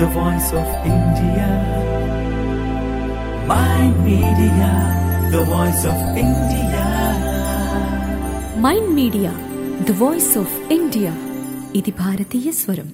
the voice of India. My media, the voice of India. Mind Media the voice of India ఇది భారతీయ స్వరం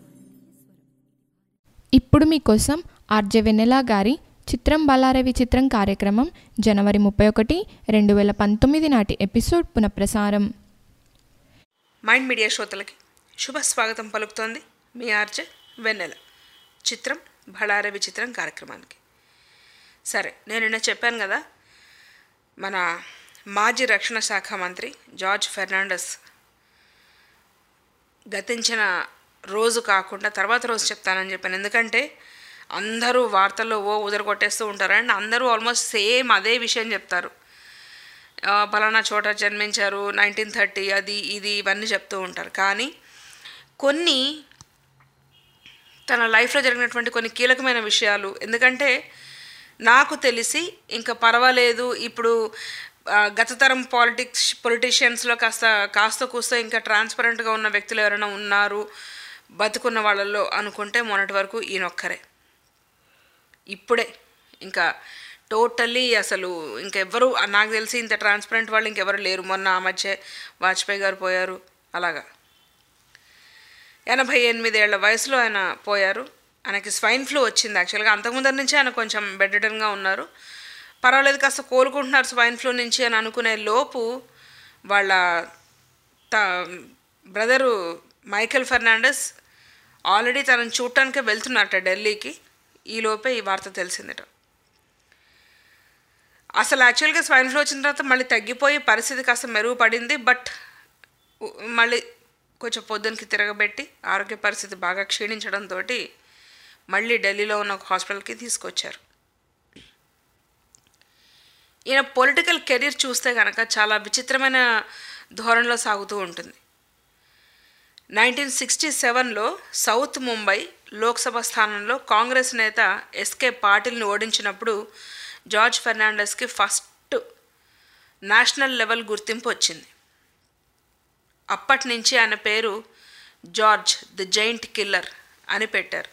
ఇప్పుడు మీకోసం RJ వెన్నెలా గారి చిత్రం బలారవి చిత్రం కార్యక్రమం జనవరి ముప్పై ఒకటి రెండు వేల పంతొమ్మిది నాటి ఎపిసోడ్ పునఃప్రసారం మైండ్ మీడియా శ్రోతలకి శుభ స్వాగతం పలుకుతోంది మీ ఆర్జే వెన్నెల చిత్రం బళారే విచిత్రం కార్యక్రమానికి సరే నేను నిన్న చెప్పాను కదా మన మాజీ రక్షణ శాఖ మంత్రి జార్జ్ ఫెర్నాండస్ గతించిన రోజు కాకుండా తర్వాత రోజు చెప్తానని చెప్పాను ఎందుకంటే అందరూ వార్తల్లో ఓ ఉదర కొట్టేస్తూ ఉంటారు అండ్ అందరూ ఆల్మోస్ట్ సేమ్ అదే విషయం చెప్తారు ఆ, పలానా చోట జన్మించారు నైన్టీన్ థర్టీ అది ఇది ఇవన్నీ చెప్తూ ఉంటారు కానీ కొన్ని తన లైఫ్లో జరిగినటువంటి కొన్ని కీలకమైన విషయాలు ఎందుకంటే నాకు తెలిసి ఇంకా పర్వాలేదు ఇప్పుడు ఆ, గత తరం పాలిటిక్స్ పొలిటీషియన్స్లో కాస్త కాస్త కూస్త ఇంకా ట్రాన్స్పరెంట్గా ఉన్న వ్యక్తులు ఎవరైనా ఉన్నారు బతుకున్న వాళ్ళల్లో అనుకుంటే మొన్నటి వరకు ఈయనొక్కరే ఇప్పుడే ఇంకా టోటల్లీ అసలు ఇంకెవ్వరు నాకు తెలిసి ఇంత ట్రాన్స్పరెంట్ వాళ్ళు ఇంకెవరు లేరు మొన్న ఆ మధ్య వాజ్పేయి గారు పోయారు అలాగా ఎనభై ఎనిమిదేళ్ల వయసులో ఆయన పోయారు ఆయనకి స్వైన్ ఫ్లూ వచ్చింది యాక్చువల్గా అంతకుముందర నుంచి ఆయన కొంచెం బెడ్డెడన్గా ఉన్నారు పర్వాలేదు కాస్త కోలుకుంటున్నారు స్వైన్ ఫ్లూ నుంచి అని అనుకునే లోపు వాళ్ళ త బ్రదరు మైకేల్ ఫెర్నాండస్ ఆల్రెడీ తనని చూడటానికే వెళ్తున్నారట ఢిల్లీకి ఈ లోపే ఈ వార్త తెలిసిందట అసలు యాక్చువల్గా స్వైన్ ఫ్లూ వచ్చిన తర్వాత మళ్ళీ తగ్గిపోయి పరిస్థితి కాస్త మెరుగుపడింది బట్ ఉ- మళ్ళీ కొంచెం పొద్దునకి తిరగబెట్టి ఆరోగ్య పరిస్థితి బాగా క్షీణించడంతో మళ్ళీ ఢిల్లీలో ఉన్న ఒక హాస్పిటల్కి తీసుకొచ్చారు ఈయన పొలిటికల్ కెరీర్ చూస్తే కనుక చాలా విచిత్రమైన ధోరణిలో సాగుతూ ఉంటుంది నైన్టీన్ సిక్స్టీ సెవెన్లో సౌత్ ముంబై లోక్సభ స్థానంలో కాంగ్రెస్ నేత ఎస్కే పాటిల్ని ఓడించినప్పుడు జార్జ్ ఫెర్నాండస్కి ఫస్ట్ నేషనల్ లెవెల్ గుర్తింపు వచ్చింది అప్పటి నుంచి ఆయన పేరు జార్జ్ ది జైంట్ కిల్లర్ అని పెట్టారు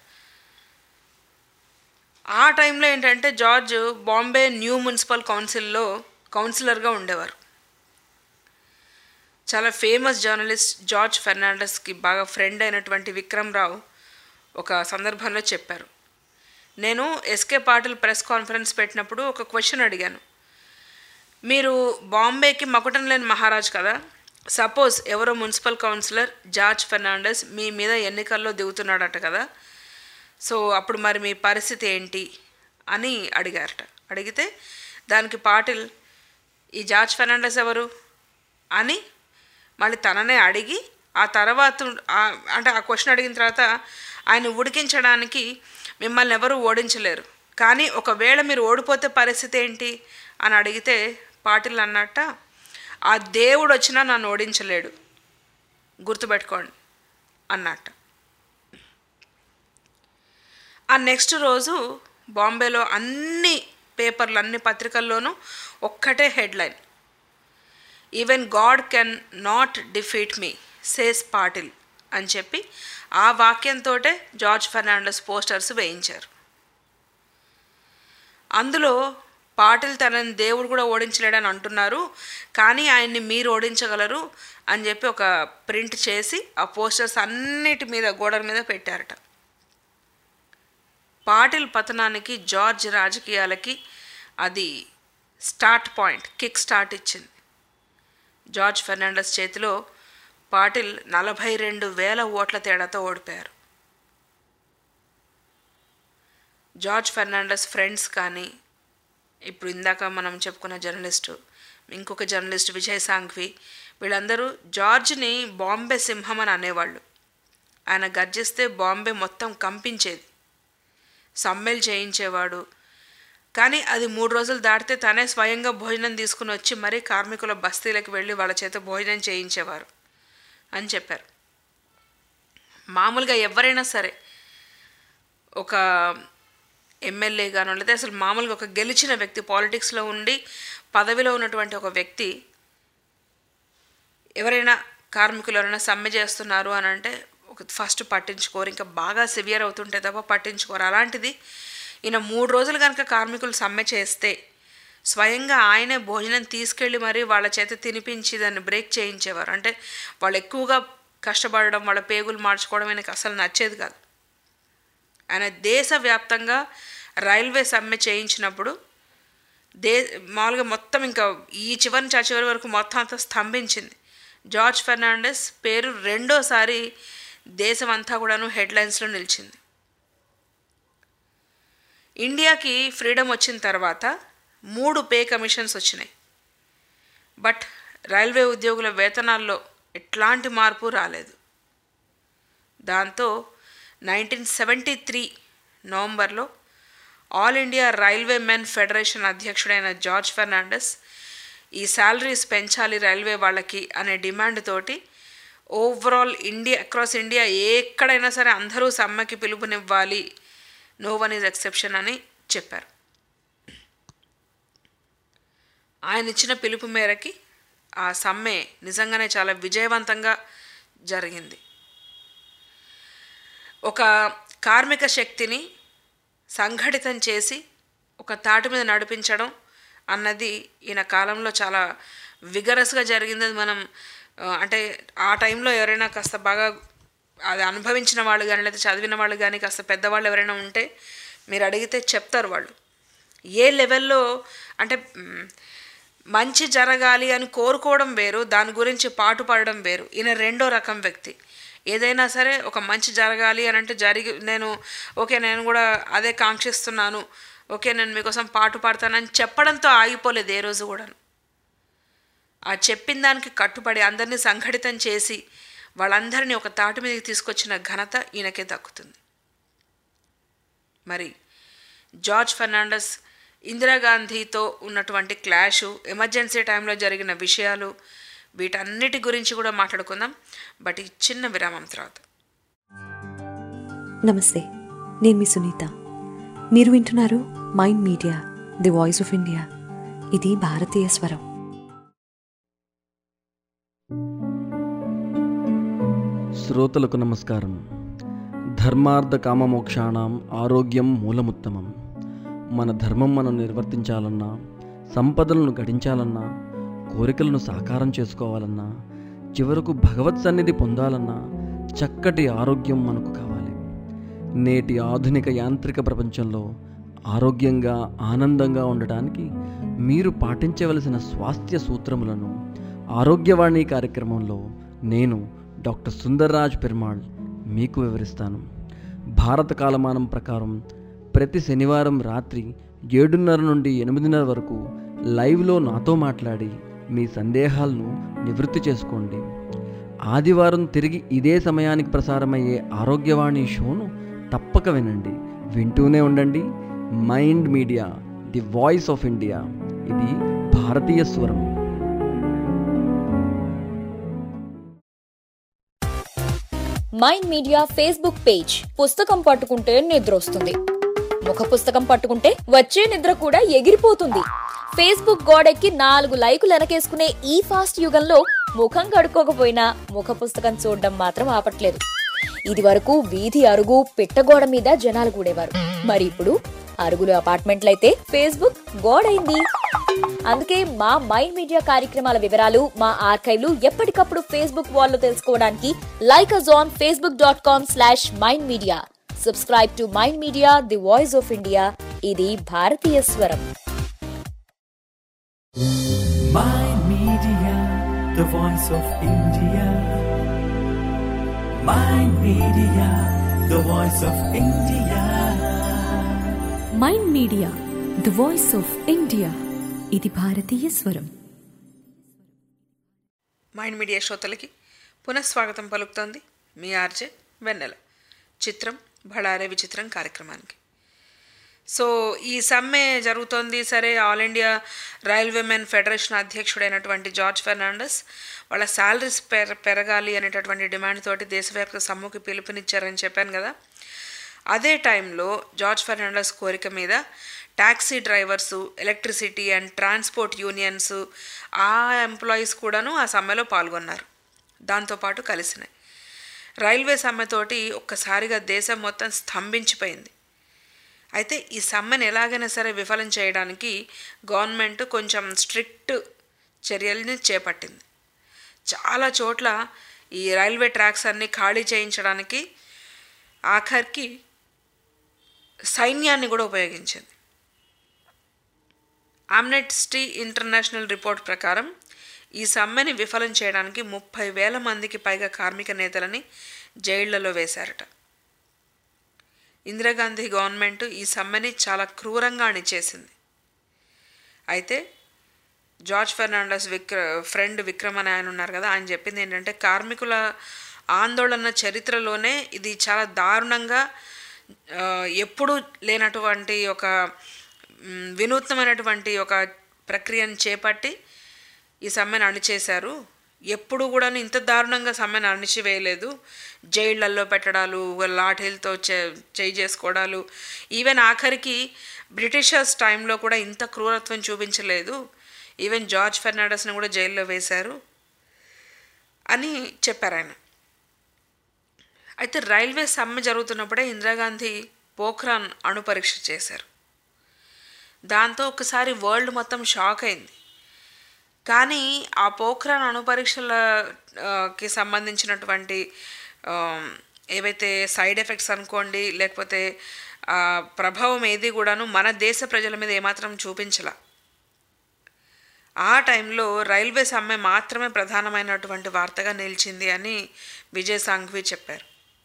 ఆ టైంలో ఏంటంటే జార్జ్ బాంబే న్యూ మున్సిపల్ కౌన్సిల్లో కౌన్సిలర్గా ఉండేవారు చాలా ఫేమస్ జర్నలిస్ట్ జార్జ్ ఫెర్నాండస్కి బాగా ఫ్రెండ్ అయినటువంటి విక్రమ్ రావు ఒక సందర్భంలో చెప్పారు నేను ఎస్కే పాటిల్ ప్రెస్ కాన్ఫరెన్స్ పెట్టినప్పుడు ఒక క్వశ్చన్ అడిగాను మీరు బాంబేకి మకుటం లేని మహారాజ్ కదా సపోజ్ ఎవరో మున్సిపల్ కౌన్సిలర్ జార్జ్ ఫెర్నాండస్ మీ మీద ఎన్నికల్లో దిగుతున్నాడట కదా సో అప్పుడు మరి మీ పరిస్థితి ఏంటి అని అడిగారట అడిగితే దానికి పాటిల్ ఈ జార్జ్ ఫెర్నాండస్ ఎవరు అని మళ్ళీ తననే అడిగి ఆ తర్వాత ఆ- అంటే ఆ క్వశ్చన్ అడిగిన తర్వాత ఆయన ఉడికించడానికి మిమ్మల్ని ఎవరు ఓడించలేరు కానీ ఒకవేళ మీరు ఓడిపోతే పరిస్థితి ఏంటి అని అడిగితే పాటిల్ అన్నట్ట ఆ దేవుడు వచ్చినా నన్ను ఓడించలేడు గుర్తుపెట్టుకోండి అన్నట్ట ఆ నెక్స్ట్ రోజు బాంబేలో అన్ని పేపర్లు అన్ని పత్రికల్లోనూ ఒక్కటే headline even God can not defeat me says Patil అని చెప్పి ఆ వాక్యంతో జార్జ్ ఫెర్నాండస్ పోస్టర్స్ వేయించారు అందులో పాటిల్ తనని దేవుడు కూడా ఓడించలేడని అంటున్నారు కానీ ఆయన్ని మీరు ఓడించగలరు అని చెప్పి ఒక ప్రింట్ చేసి ఆ పోస్టర్స్ అన్నిటి మీద గోడల మీద పెట్టారట పాటిల్ పతనానికి జార్జ్ రాజకీయాలకి అది స్టార్ట్ పాయింట్ కిక్ స్టార్ట్ ఇచ్చింది జార్జ్ ఫెర్నాండస్ చేతిలో పాటిల్ నలభై రెండు వేల ఓట్ల తేడాతో ఓడిపోయారు జార్జ్ ఫెర్నాండస్ ఫ్రెండ్స్ కానీ ఇప్పుడు ఇందాక మనం చెప్పుకున్న జర్నలిస్టు ఇంకొక జర్నలిస్ట్ విజయ్ సాంఘ్వి వీళ్ళందరూ జార్జ్ని బాంబే సింహం అని అనేవాళ్ళు ఆయన గర్జిస్తే బాంబే మొత్తం కంపించేది సమ్మెలు చేయించేవాడు కానీ అది మూడు రోజులు దాటితే తనే స్వయంగా భోజనం తీసుకుని వచ్చి మరీ కార్మికుల బస్తీలకు వెళ్ళి వాళ్ళ చేత భోజనం చేయించేవారు అని చెప్పారు మామూలుగా ఎవరైనా సరే ఒక ఎమ్మెల్యేగానో లేదా అసలు మామూలుగా ఒక గెలిచిన వ్యక్తి పాలిటిక్స్లో ఉండి పదవిలో ఉన్నటువంటి ఒక వ్యక్తి ఎవరైనా కార్మికులు ఎవరైనా సమ్మె చేస్తున్నారు అని అంటే ఒక ఒక ఫస్ట్ పట్టించుకోరు ఇంకా బాగా సివియర్ అవుతుంటే తప్ప పట్టించుకోరు అలాంటిది ఈయన మూడు రోజులు కనుక కార్మికులు సమ్మె చేస్తే స్వయంగా ఆయనే భోజనం తీసుకెళ్ళి మరీ వాళ్ళ చేత తినిపించి దాన్ని బ్రేక్ చేయించేవారు అంటే వాళ్ళు ఎక్కువగా కష్టపడడం వాళ్ళ పేగులు మార్చుకోవడం ఆయనకు అసలు నచ్చేది కాదు ఆయన దేశవ్యాప్తంగా రైల్వే సమ్మె చేయించినప్పుడు దే మామూలుగా మొత్తం ఇంకా ఈ చివరి నుంచి ఆ చివరి వరకు మొత్తం అంతా స్తంభించింది జార్జ్ ఫెర్నాండెస్ పేరు రెండోసారి దేశం అంతా కూడాను హెడ్లైన్స్లో నిలిచింది ఇండియాకి ఫ్రీడమ్ వచ్చిన తర్వాత మూడు పే కమిషన్స్ వచ్చినాయి బట్ రైల్వే ఉద్యోగుల వేతనాల్లో ఎట్లాంటి మార్పు రాలేదు దాంతో నైన్టీన్ సెవెంటీ త్రీ నవంబర్లో all India railwaymen federation అధ్యక్షుడైన జార్జ్ ఫెర్నాండస్ ఈ శాలరీస్ పెంచాలి రైల్వే వాళ్ళకి అనే డిమాండ్ తోటి ఓవరాల్ ఇండియా అక్రాస్ ఇండియా ఎక్కడైనా సరే అందరూ సమ్మెకి పిలుపునివ్వాలి నో వన్ ఈజ్ ఎక్సెప్షన్ అని చెప్పారు ఆయన ఇచ్చిన పిలుపు మేరకి ఆ సమ్మె నిజంగానే చాలా విజయవంతంగా జరిగింది ఒక కార్మిక శక్తిని సంఘటితం చేసి ఒక తాటి మీద నడిపించడం అన్నది ఈయన కాలంలో చాలా విగరస్గా జరిగింది అది మనం ఆ, అంటే ఆ టైంలో ఎవరైనా కాస్త బాగా అది అనుభవించిన వాళ్ళు కానీ లేదా చదివిన వాళ్ళు కానీ కాస్త పెద్దవాళ్ళు ఎవరైనా ఉంటే మీరు అడిగితే చెప్తారు వాళ్ళు ఏ లెవెల్లో అంటే మ్, మంచి జరగాలి అని కోరుకోవడం వేరు దాని గురించి పాటుపడడం వేరు ఈయన రెండో రకం వ్యక్తి ఏదైనా సరే ఒక మంచి జరగాలి అని అంటే జరిగి నేను ఓకే నేను కూడా అదే కాంక్షిస్తున్నాను ఓకే నేను మీకోసం పాటు పాడతానని చెప్పడంతో ఆగిపోలేదు ఏ రోజు కూడాను ఆ చెప్పిన దానికి కట్టుబడి అందరినీ సంఘటితం చేసి వాళ్ళందరినీ ఒక తాటి మీదకి తీసుకొచ్చిన ఘనత ఈయనకే దక్కుతుంది మరి జార్జ్ ఫెర్నాండస్ ఇందిరాగాంధీతో ఉన్నటువంటి క్లాషు ఎమర్జెన్సీ టైంలో జరిగిన విషయాలు వీటన్నిటి గురించి కూడా మాట్లాడుకుందాం బట్ ఈ చిన్న విరామం తర్వాత నమస్తే నేను మీ సునీత మీరు వింటున్నారు Mind Media the voice of India ఇది భారతీయ స్వరం శ్రోతలకు నమస్కారం ధర్మార్థ కామమోక్షాణం ఆరోగ్యం మూలముత్తమం మన ధర్మం మనం నిర్వర్తించాలన్నా సంపదలను గడించాలన్నా కోరికలను సాకారం చేసుకోవాలన్నా చివరకు భగవత్ సన్నిధి పొందాలన్నా చక్కటి ఆరోగ్యం మనకు కావాలి నేటి ఆధునిక యాంత్రిక ప్రపంచంలో ఆరోగ్యంగా ఆనందంగా ఉండటానికి మీరు పాటించవలసిన స్వాస్థ్య సూత్రములను ఆరోగ్యవాణి కార్యక్రమంలో నేను డాక్టర్ సుందర్రాజ్ పెరుమాళ్ మీకు వివరిస్తాను భారత కాలమానం ప్రకారం ప్రతి శనివారం రాత్రి ఏడున్నర నుండి ఎనిమిదిన్నర వరకు లైవ్లో నాతో మాట్లాడి మీ సందేహాలను నివృత్తి చేసుకోండి ఆదివారం తిరిగి ఇదే సమయానికి ప్రసారమయ్యే ఆరోగ్యవాణి షోను తప్పక వినండి వింటూనే ఉండండి Mind Media the voice of India ఇది భారతీయ స్వరం మైండ్ మీడియా ఫేస్బుక్ పేజ్ పుస్తకం పట్టుకుంటే నిద్ర వస్తుంది ముఖ పుస్తకం పట్టుకుంటే వచ్చే నిద్ర కూడా ఎగిరిపోతుంది ఫేస్బుక్ గోడెక్కి నాలుగు లైకులు వెనకేసుకునే ఈ ఫాస్ట్ యుగంలో ముఖం కడుక్కోకపోయినా ముఖ పుస్తకం చూడడం మాత్రం ఆపట్లేదు ఇది వరకు వీధి అరుగు పిట్టగోడ మీద జనాలు కూడేవారు మరి ఇప్పుడు అరుగులు అపార్ట్మెంట్లయితే ఫేస్బుక్ గోడైంది అందుకే మా మైండ్ మీడియా కార్యక్రమాల వివరాలు మా ఆర్కైవ్లు ఎప్పటికప్పుడు ఫేస్బుక్ వాల్లో తెలుసుకోవడానికి like us on Facebook dot com slash Mind Media subscribe to Mind Media the voice of India ఇది భారతీయ స్వరం Mind Media, the voice of India. Mind Media, the voice of India. Mind Media the voice of India ఇది భారతీయ స్వరం Mind media శ్రోతలకి పునఃస్వాగతం పలుకుతోంది మీ RJ వెన్నెల చిత్రం బళారే విచిత్రం కార్యక్రమానికి సో ఈ సమ్మె జరుగుతోంది సరే all India railwaymen federation అధ్యక్షుడైనటువంటి జార్జ్ ఫెర్నాండస్ వాళ్ళ శాలరీస్ పెర పెరగాలి అనేటటువంటి డిమాండ్ తోటి దేశవ్యాప్త సమ్మెకి పిలుపునిచ్చారని చెప్పాను కదా అదే టైంలో జార్జ్ ఫెర్నాండస్ కోరిక మీద taxi drivers electricity and transport unions ఆ ఎంప్లాయీస్ కూడాను ఆ సమ్మెలో పాల్గొన్నారు దాంతోపాటు కలిసినాయి రైల్వే సమ్మెతోటి ఒక్కసారిగా దేశం మొత్తం స్తంభించిపోయింది అయితే ఈ సమ్మెను ఎలాగైనా సరే విఫలం చేయడానికి గవర్నమెంట్ కొంచెం స్ట్రిక్ట్ చర్యల్ని చేపట్టింది చాలా చోట్ల ఈ రైల్వే ట్రాక్స్ అన్నీ ఖాళీ చేయించడానికి ఆఖరికి సైన్యాన్ని కూడా ఉపయోగించింది ఆమ్నెస్టీ ఇంటర్నేషనల్ రిపోర్ట్ ప్రకారం ఈ సమ్మెని విఫలం చేయడానికి ముప్పై వేల మందికి పైగా కార్మిక నేతలని జైళ్లలో వేశారట ఇందిరాగాంధీ గవర్నమెంట్ ఈ సమ్మెని చాలా క్రూరంగా అణిచేసింది అయితే జార్జ్ ఫెర్నాండస్ విక్ర ఫ్రెండ్ విక్రమ్ అని ఆయన ఉన్నారు కదా ఆయన చెప్పింది ఏంటంటే కార్మికుల ఆందోళన చరిత్రలోనే ఇది చాలా దారుణంగా ఆ, ఎప్పుడూ లేనటువంటి ఒక మ్, వినూత్నమైనటువంటి ఒక ప్రక్రియను చేపట్టి ఈ సమ్మెను అణిచేశారు ఎప్పుడు కూడా ఇంత దారుణంగా సమ్మెను అణిచివేయలేదు జైళ్లల్లో పెట్టడాలు లాఠీలతో చే చేయి చేసుకోవడాలు ఈవెన్ ఆఖరికి బ్రిటిషర్స్ టైంలో కూడా ఇంత క్రూరత్వం చూపించలేదు ఈవెన్ జార్జ్ ఫెర్నాండస్ని కూడా జైల్లో వేశారు అని చెప్పారు ఆయన అయితే రైల్వే సమ్మె జరుగుతున్నప్పుడే ఇందిరాగాంధీ పోఖ్రాన్ అణు పరీక్ష చేశారు దాంతో ఒకసారి వరల్డ్ మొత్తం షాక్ అయింది కానీ ఆ పోఖ్రాన్ అణు పరీక్షలకి సంబంధించినటువంటి ఆ, ఏవైతే సైడ్ ఎఫెక్ట్స్ అనుకోండి లేకపోతే ఆ ప్రభావం ఏది కూడాను మన దేశ ప్రజల మీద ఏమాత్రం చూపించలా ఆ టైంలో రైల్వే సమ్మె మాత్రమే ప్రధానమైనటువంటి వార్తగా నిలిచింది అని విజయ్ సాంఘ్వి చెప్పారు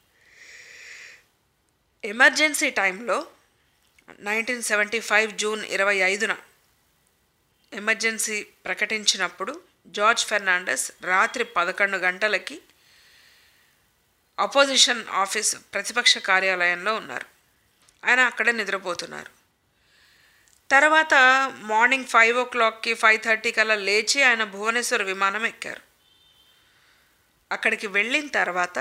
ఎమర్జెన్సీ టైంలో నైన్టీన్ సెవెంటీ ఫైవ్ జూన్ ఇరవై ఐదున ఎమర్జెన్సీ ప్రకటించినప్పుడు జార్జ్ ఫెర్నాండస్ రాత్రి పదకొండు గంటలకి అపోజిషన్ ఆఫీస్ ప్రతిపక్ష కార్యాలయంలో ఉన్నారు ఆయన అక్కడే నిద్రపోతున్నారు తర్వాత మార్నింగ్ ఫైవ్ ఓ క్లాక్కి ఫైవ్ థర్టీ కల్లా లేచి ఆయన భువనేశ్వర్ విమానం ఎక్కారు అక్కడికి వెళ్ళిన తర్వాత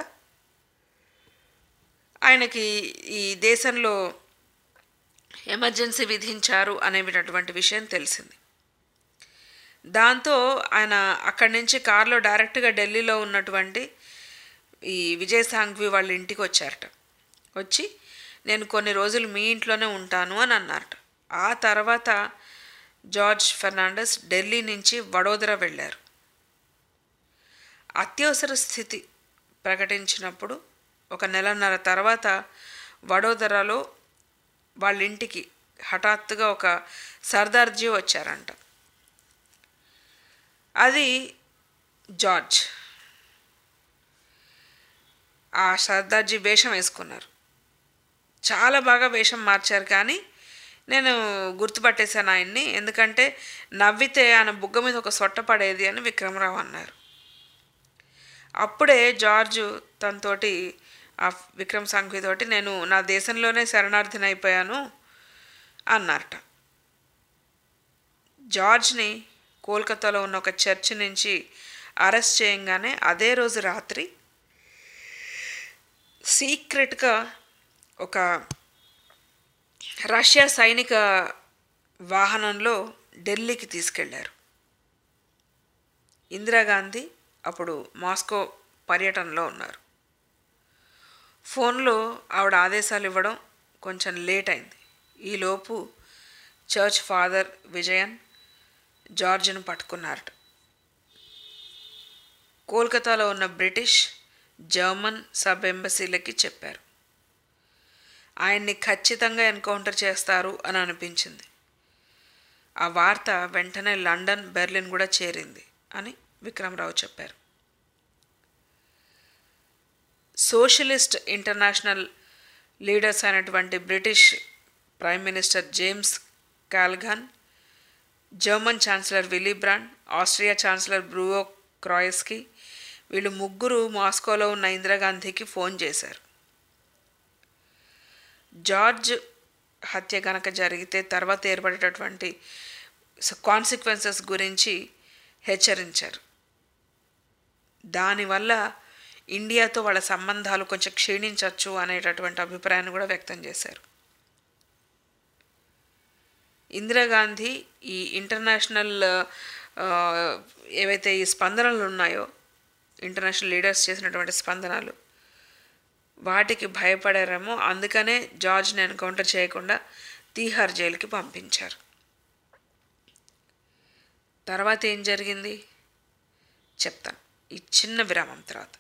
ఆయనకి ఈ దేశంలో ఎమర్జెన్సీ విధించారు అనేటటువంటి విషయం తెలిసింది దాంతో ఆయన అక్కడి నుంచి కారులో డైరెక్ట్గా ఢిల్లీలో ఉన్నటువంటి ఈ విజయ్ సాంఘ్వి వాళ్ళ ఇంటికి వచ్చారట వచ్చి నేను కొన్ని రోజులు మీ ఇంట్లోనే ఉంటాను అని అన్నారట ఆ తర్వాత జార్జ్ ఫెర్నాండస్ ఢిల్లీ నుంచి వడోదర వెళ్ళారు అత్యవసర స్థితి ప్రకటించినప్పుడు ఒక నెలన్నర తర్వాత వడోదరలో వాళ్ళ ఇంటికి హఠాత్తుగా ఒక సర్దార్జీ వచ్చారంట అది జార్జ్ ఆ సర్దార్జీ వేషం వేసుకున్నారు చాలా బాగా వేషం మార్చారు కానీ నేను గుర్తుపట్టేశాను ఆయన్ని ఎందుకంటే నవ్వితే ఆయన బుగ్గ మీద ఒక సొట్ట పడేది అని విక్రమరావు అన్నారు అప్పుడే జార్జ్ తనతోటి ఆ విక్రమ్ సాంఘ్వితోటి నేను నా దేశంలోనే శరణార్థిని అయిపోయాను అన్నారట జార్జ్ని కోల్కతాలో ఉన్న ఒక చర్చ్ నుంచి అరెస్ట్ చేయంగానే అదే రోజు రాత్రి సీక్రెట్గా ఒక రష్యా సైనిక వాహనంలో ఢిల్లీకి తీసుకెళ్లారు ఇందిరాగాంధీ అప్పుడు మాస్కో పర్యటనలో ఉన్నారు ఫోన్లో ఆవిడ ఆదేశాలు ఇవ్వడం కొంచెం లేట్ అయింది ఈలోపు చర్చ్ ఫాదర్ విజయన్ జార్జ్ను పట్టుకున్నారట కోల్కతాలో ఉన్న బ్రిటిష్ జర్మన్ సబ్ ఎంబసీలకి చెప్పారు ఆయన్ని ఖచ్చితంగా ఎన్కౌంటర్ చేస్తారు అని అనిపించింది ఆ వార్త వెంటనే లండన్ బెర్లిన్ కూడా చేరింది అని విక్రమరావు చెప్పారు సోషలిస్ట్ ఇంటర్నేషనల్ లీడర్స్ అయినటువంటి British prime minister James Callaghan German chancellor Willy Brandt Austria chancellor Bruno Kreisky వీళ్ళు ముగ్గురు మాస్కోలో ఉన్న ఇందిరాగాంధీకి ఫోన్ చేశారు జార్జ్ హత్య కనుక జరిగితే తర్వాత ఏర్పడేటటువంటి కాన్సిక్వెన్సెస్ గురించి హెచ్చరించారు దానివల్ల ఇండియాతో వాళ్ళ సంబంధాలు కొంచెం క్షీణించవచ్చు అనేటటువంటి అభిప్రాయాన్ని కూడా వ్యక్తం చేశారు ఇందిరాగాంధీ ఈ ఇంటర్నేషనల్ ఆ, ఏవైతే ఈ స్పందనలు ఉన్నాయో ఇంటర్నేషనల్ లీడర్స్ చేసినటువంటి స్పందనలు వాటికి భయపడారేమో అందుకనే జార్జ్ని ఎన్కౌంటర్ చేయకుండా తీహార్ జైలుకి పంపించారు తర్వాత ఏం జరిగింది చెప్తాను ఈ చిన్న విరామం తర్వాత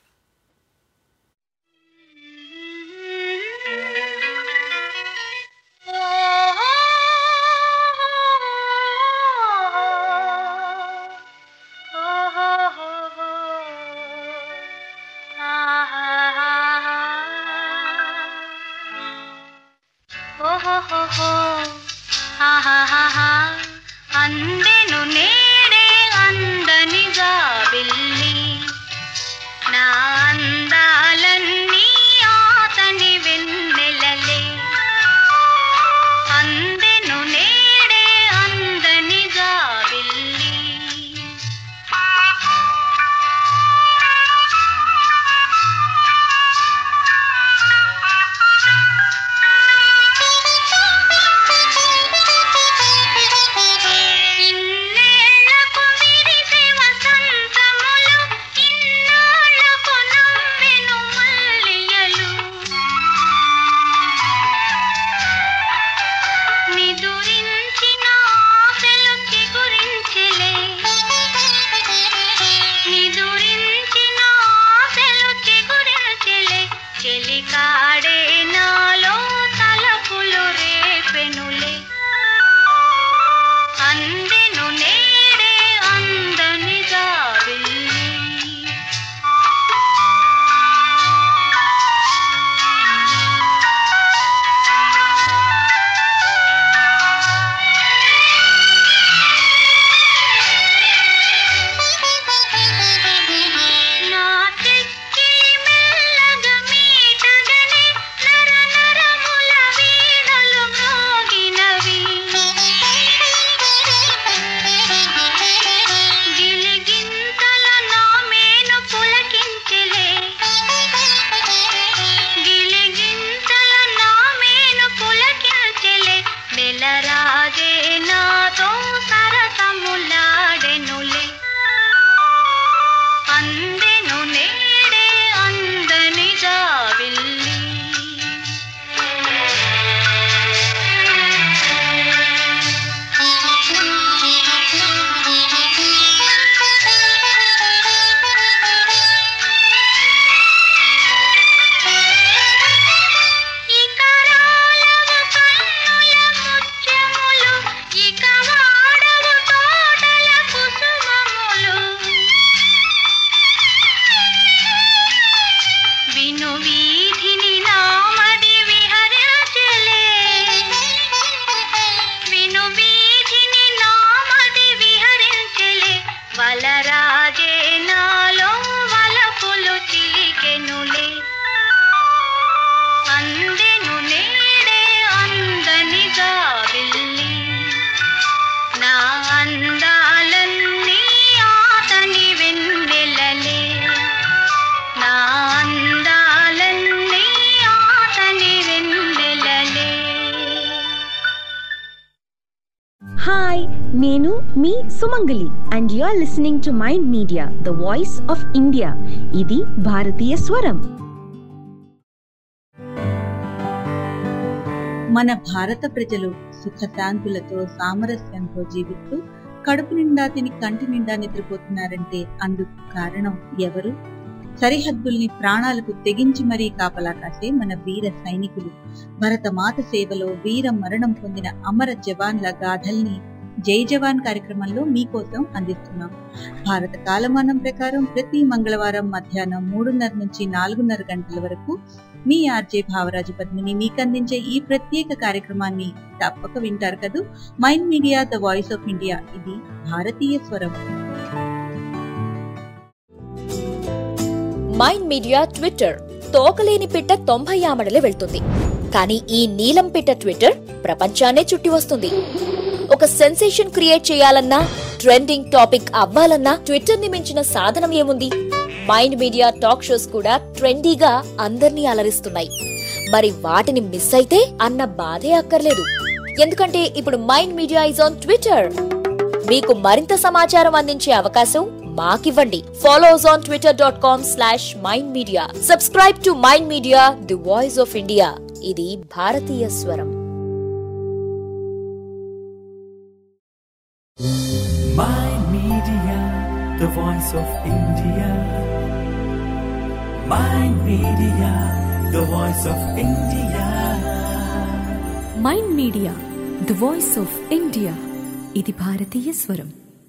అందెను నేడే అందనిగా వెళ్ళి నా అందాలన్నీ ఆతని వెన్నెలలే అందెను నేడే అందనిగా వెళ్ళి ఇన్నేళ్లకు విరిసే వసంతములు ఇన్నాళ్లకు నవ్వెను మల్లియలు నిదురించిన ఆశలు చిగురించెలే నిదురించిన ఆశలు చిగురించెలే చెలికాడే నాలో తలపులు రేపెనులే అందెను నేడే అందనిగా వెళ్ళి నా చెక్కిలి మెల్లగా మీటగనే నర నరముల వీణలు మ్రోగినవి గిలిగింతల నా మేను పులకించెలే గిలిగింతల నా మేను పులకించెలే నెలరాజే నాతో సరసములాడెనులే అందెను నేడే అందనిగా వెళ్ళి ఇక రాలవు కన్నుల ముత్యములు ఇక వాడవు తోటల కుసుమములు విను వీధిని నామది విహరించలే విను వీధిని నామది విహరించలే వలరాజే నాలో వలపులు చిలికెనులే అందెను నేడే అందనిగా వెళ్ళి నా అందాలన్నీ ఆతని వెన్నెలలే నా అందాలన్నీ ఆతని వెన్నెలలే హాయ్ నేను మీ Sumangali and you are listening to Mind Media the voice of India ఇది భారతీయ స్వరం మన భారత ప్రజలు సుఖశాంతులతో సామరస్యంతో జీవిస్తూ కడుపు నిండా తిని కంటి నిండా నిద్రపోతున్నారంటే అందుకు కారణం ఎవరు సరిహద్దుల్ని ప్రాణాలకు తెగించి మరీ కాపలా కాసే మన వీర సైనికులు భరతమాత సేవలో వీర మరణం పొందిన అమర జవాన్ల గాథల్ని జై జవాన్ కార్యక్రమంలో మీకోసం అందిస్తున్నాం భారత కాలమానం ప్రకారం ప్రతి మంగళవారం మధ్యాహ్నం మూడున్నర నుంచి నాలుగున్నర గంటల వరకు మీ ఆర్జే భావరాజు పద్మిని మీకు అందించే ఈ ప్రత్యేక కార్యక్రమాన్ని తప్పక వింటారు కదూ Mind Media the voice of India ఇది భారతీయ స్వరం మైండ్ మీడియా ట్విట్టర్ తోకలేని పిట్ట తొంభై ఆమడలే వెళ్తుంది కానీ ఈ నీలం పిట్ట ట్విట్టర్ ప్రపంచాన్నే చుట్టి వస్తుంది ఒక సెన్సేషన్ క్రియేట్ చేయాలన్నా ట్రెండింగ్ టాపిక్ అవ్వాలన్నా ట్విట్టర్ ని మించిన సాధనం ఏముంది మైండ్ మీడియా టాక్ షోస్ కూడా ట్రెండీగా అందర్నీ అలరిస్తున్నాయి మరి వాటిని మిస్ అయితే అన్న బాధే అక్కర్లేదు ఎందుకంటే ఇప్పుడు Mind Media is on Twitter మీకు మరింత సమాచారం అందించే అవకాశం మాకివ్వండి follow us on Twitter dot com slash Mind Media subscribe to Mind Media the voice of India ఇది భారతీయ స్వరం Mind Media, the voice of India. Mind Media, the voice of India. Mind Media the voice of India ఇది భారతీయ స్వరం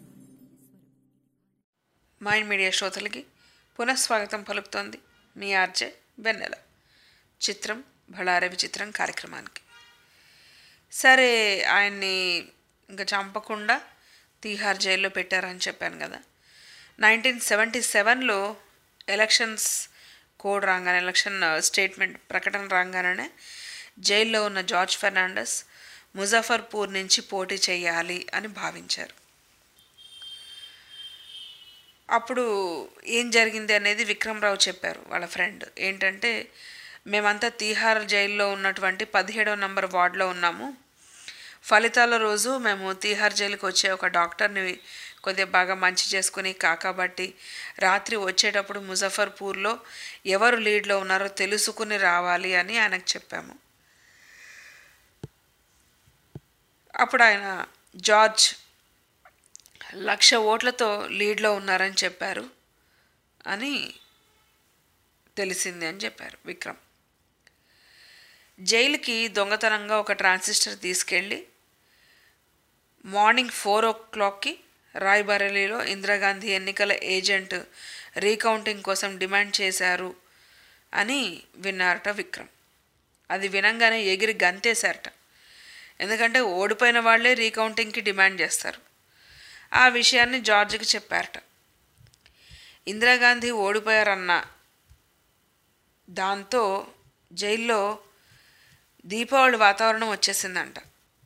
Mind media శ్రోతలకి పునఃస్వాగతం పలుకుతోంది మీ RJ వెన్నెల చిత్రం బళారే విచిత్రం కార్యక్రమానికి సరే ఆయన్ని ఇంకా చంపకుండా తీహార్ జైల్లో పెట్టారని చెప్పాను కదా నైన్టీన్ సెవెంటీ సెవెన్లో ఎలక్షన్స్ కోడ్ రాగానే ఎలక్షన్ స్టేట్మెంట్ ప్రకటన రాగానే జైల్లో ఉన్న జార్జ్ ఫెర్నాండస్ ముజఫర్పూర్ నుంచి పోటీ చేయాలి అని భావించారు అప్పుడు ఏం జరిగింది అనేది విక్రమరావు చెప్పారు వాళ్ళ ఫ్రెండ్ ఏంటంటే మేమంతా తీహార్ జైల్లో ఉన్నటువంటి పదిహేడవ నంబర్ వార్డులో ఉన్నాము ఫలితాల రోజు మేము తీహార్ జైలుకి వచ్చే ఒక డాక్టర్ని కొద్దిగా బాగా మంచి చేసుకుని కాకాబట్టి రాత్రి వచ్చేటప్పుడు ముజఫర్పూర్లో ఎవరు లీడ్లో ఉన్నారో తెలుసుకుని రావాలి అని ఆయనకు చెప్పాము అప్పుడు ఆయన జార్జ్ లక్ష ఓట్లతో లీడ్లో ఉన్నారని చెప్పారు అని తెలిసింది అని చెప్పారు విక్రమ్ జైలుకి దొంగతనంగా ఒక ట్రాన్సిస్టర్ తీసుకెళ్ళి మార్నింగ్ ఫోర్ ఓ క్లాక్కి రాయ్బరేలీలో ఇందిరాగాంధీ ఎన్నికల ఏజెంట్ రీకౌంటింగ్ కోసం డిమాండ్ చేశారు అని విన్నారట విక్రమ్ అది వినంగానే ఎగిరి గంతేశారట ఎందుకంటే ఓడిపోయిన వాళ్ళే రీకౌంటింగ్కి డిమాండ్ చేస్తారు ఆ విషయాన్ని జార్జ్కి చెప్పారట ఇందిరాగాంధీ ఓడిపోయారన్న దాంతో జైల్లో దీపావళి వాతావరణం వచ్చేసిందంట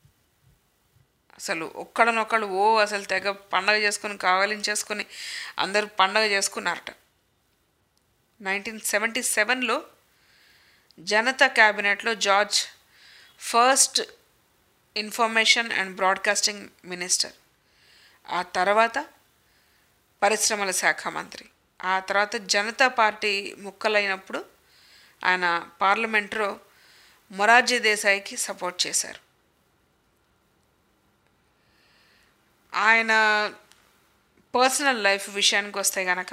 అసలు ఒక్కడనొక్కడు ఓ అసలు తెగ పండగ చేసుకుని కావలించేసుకుని అందరూ పండగ చేసుకున్నారట నైన్టీన్ సెవెంటీ సెవెన్లో జనతా క్యాబినెట్లో George first information and broadcasting minister ఆ తర్వాత పరిశ్రమల శాఖ మంత్రి ఆ తర్వాత జనతా పార్టీ ముక్కలైనప్పుడు ఆయన పార్లమెంట్లో మొరార్జీ దేశాయికి సపోర్ట్ చేశారు ఆయన పర్సనల్ లైఫ్ విషయానికి వస్తే గనక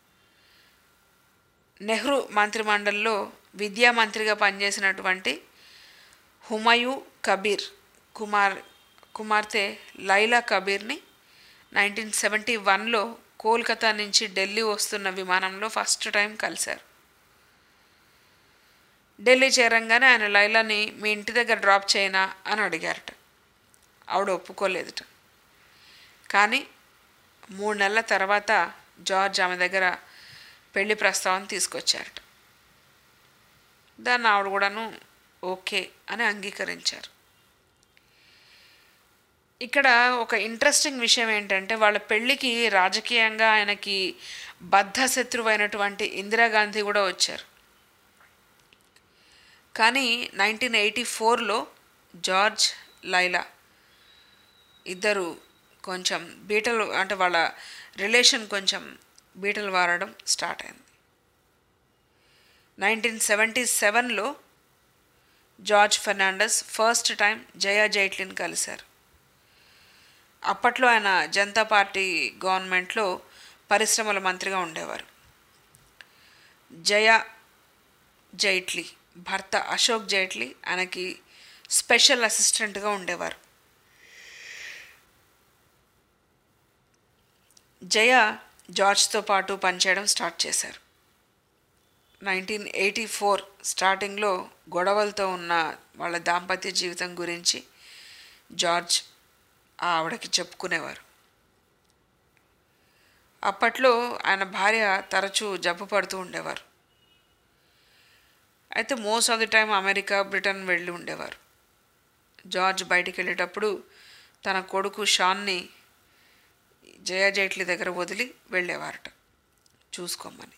నెహ్రూ మంత్రిమండలిలో విద్యా మంత్రిగా పనిచేసినటువంటి హుమయూ కబీర్ కుమార్ కుమార్తె లైలా కబీర్ని నైన్టీన్ సెవెంటీ వన్లో కోల్కతా నుంచి ఢిల్లీ వస్తున్న విమానంలో ఫస్ట్ టైం కలిశారు ఢిల్లీ చేరంగానే ఆయన లైలాని మీ ఇంటి దగ్గర డ్రాప్ చేయనా అని అడిగారట ఆవిడ ఒప్పుకోలేదుట కానీ మూడు నెలల తర్వాత జార్జ్ ఆమె దగ్గర పెళ్లి ప్రస్తావన తీసుకొచ్చారట దాన్ని ఆవిడ కూడాను ఓకే అని అంగీకరించారు ఇక్కడ ఒక ఇంట్రెస్టింగ్ విషయం ఏంటంటే వాళ్ళ పెళ్ళికి రాజకీయంగా ఆయనకి బద్ధ శత్రువైనటువంటి ఇందిరాగాంధీ కూడా వచ్చారు కానీ నైన్టీన్ ఎయిటీ ఫోర్లో జార్జ్ లైలా ఇద్దరు కొంచెం బీటలు అంటే వాళ్ళ రిలేషన్ కొంచెం బీటలు వారడం స్టార్ట్ అయింది నైన్టీన్ సెవెంటీ సెవెన్లో జార్జ్ ఫెర్నాండస్ ఫస్ట్ టైం జయా జైట్లిని కలిశారు అప్పట్లో ఆయన జనతా పార్టీ గవర్నమెంట్లో పరిశ్రమల మంత్రిగా ఉండేవారు జయా జైట్లీ భర్త అశోక్ జైట్లీ ఆయనకి స్పెషల్ అసిస్టెంట్గా ఉండేవారు జయ జార్జ్తో పాటు పనిచేయడం స్టార్ట్ చేశారు నైన్టీన్ ఎయిటీ ఫోర్ స్టార్టింగ్లో గొడవలతో ఉన్న వాళ్ళ దాంపత్య జీవితం గురించి జార్జ్ ఆవిడకి చెప్పుకునేవారు అప్పట్లో ఆయన భార్య తరచూ జబ్బు పడుతూ ఉండేవారు అయితే most of the time America Britain వెళ్ళి ఉండేవారు జార్జ్ బయటికి వెళ్ళేటప్పుడు తన కొడుకు షాన్ని జయ జైట్లీ దగ్గర వదిలి వెళ్ళేవారట చూసుకోమని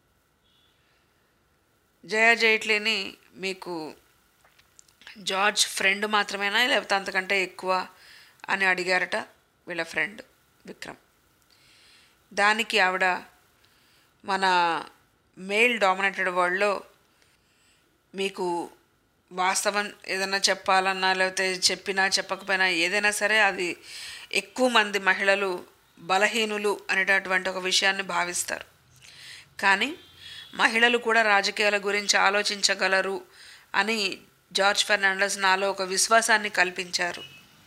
జయ జైట్లీని మీకు జార్జ్ ఫ్రెండ్ మాత్రమేనా లేకపోతే అంతకంటే ఎక్కువ అని అడిగారట వీళ్ళ ఫ్రెండ్ విక్రమ్ దానికి ఆవిడ మన మేల్ డామినేటెడ్ వరల్డ్లో మీకు వాస్తవం ఏదైనా చెప్పాలన్నా లేకపోతే చెప్పినా చెప్పకపోయినా ఏదైనా సరే అది ఎక్కువ మంది మహిళలు బలహీనులు అనేటటువంటి ఒక విషయాన్ని భావిస్తారు కానీ మహిళలు కూడా రాజకీయాల గురించి ఆలోచించగలరు అని జార్జ్ ఫెర్నాండస్ నాలో ఒక విశ్వాసాన్ని కల్పించారు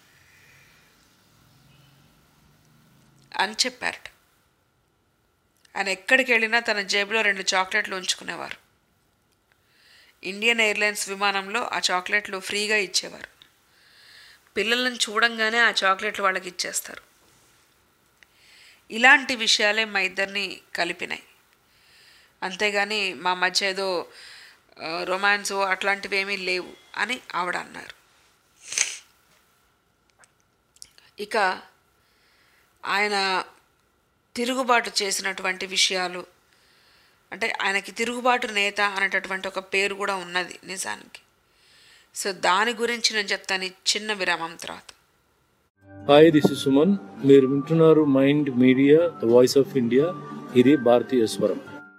అని చెప్పారట ఆయన ఎక్కడికి వెళ్ళినా తన జేబులో రెండు చాక్లెట్లు ఉంచుకునేవారు ఇండియన్ ఎయిర్లైన్స్ విమానంలో ఆ చాక్లెట్లు ఫ్రీగా ఇచ్చేవారు పిల్లలను చూడంగానే ఆ చాక్లెట్లు వాళ్ళకి ఇచ్చేస్తారు ఇలాంటి విషయాలే మా ఇద్దరిని కలిపినాయి అంతేగాని మా మధ్య ఏదో రొమాన్స్ అట్లాంటివి ఏమీ లేవు అని ఆవిడ అన్నారు ఇక ఆయన తిరుగుబాటు చేసినటువంటి విషయాలు అంటే ఆయనకి తిరుగుబాటు నేత అనేటటువంటి ఒక పేరు కూడా ఉన్నది నిజానికి సో దాని గురించి నేను చెప్తాను ఈ చిన్న విరామం తర్వాత హాయ్ దిస్ ఇస్ సుమన్ మీరు వింటున్నారు Mind Media the voice of India ఇది భారతీయ స్వరం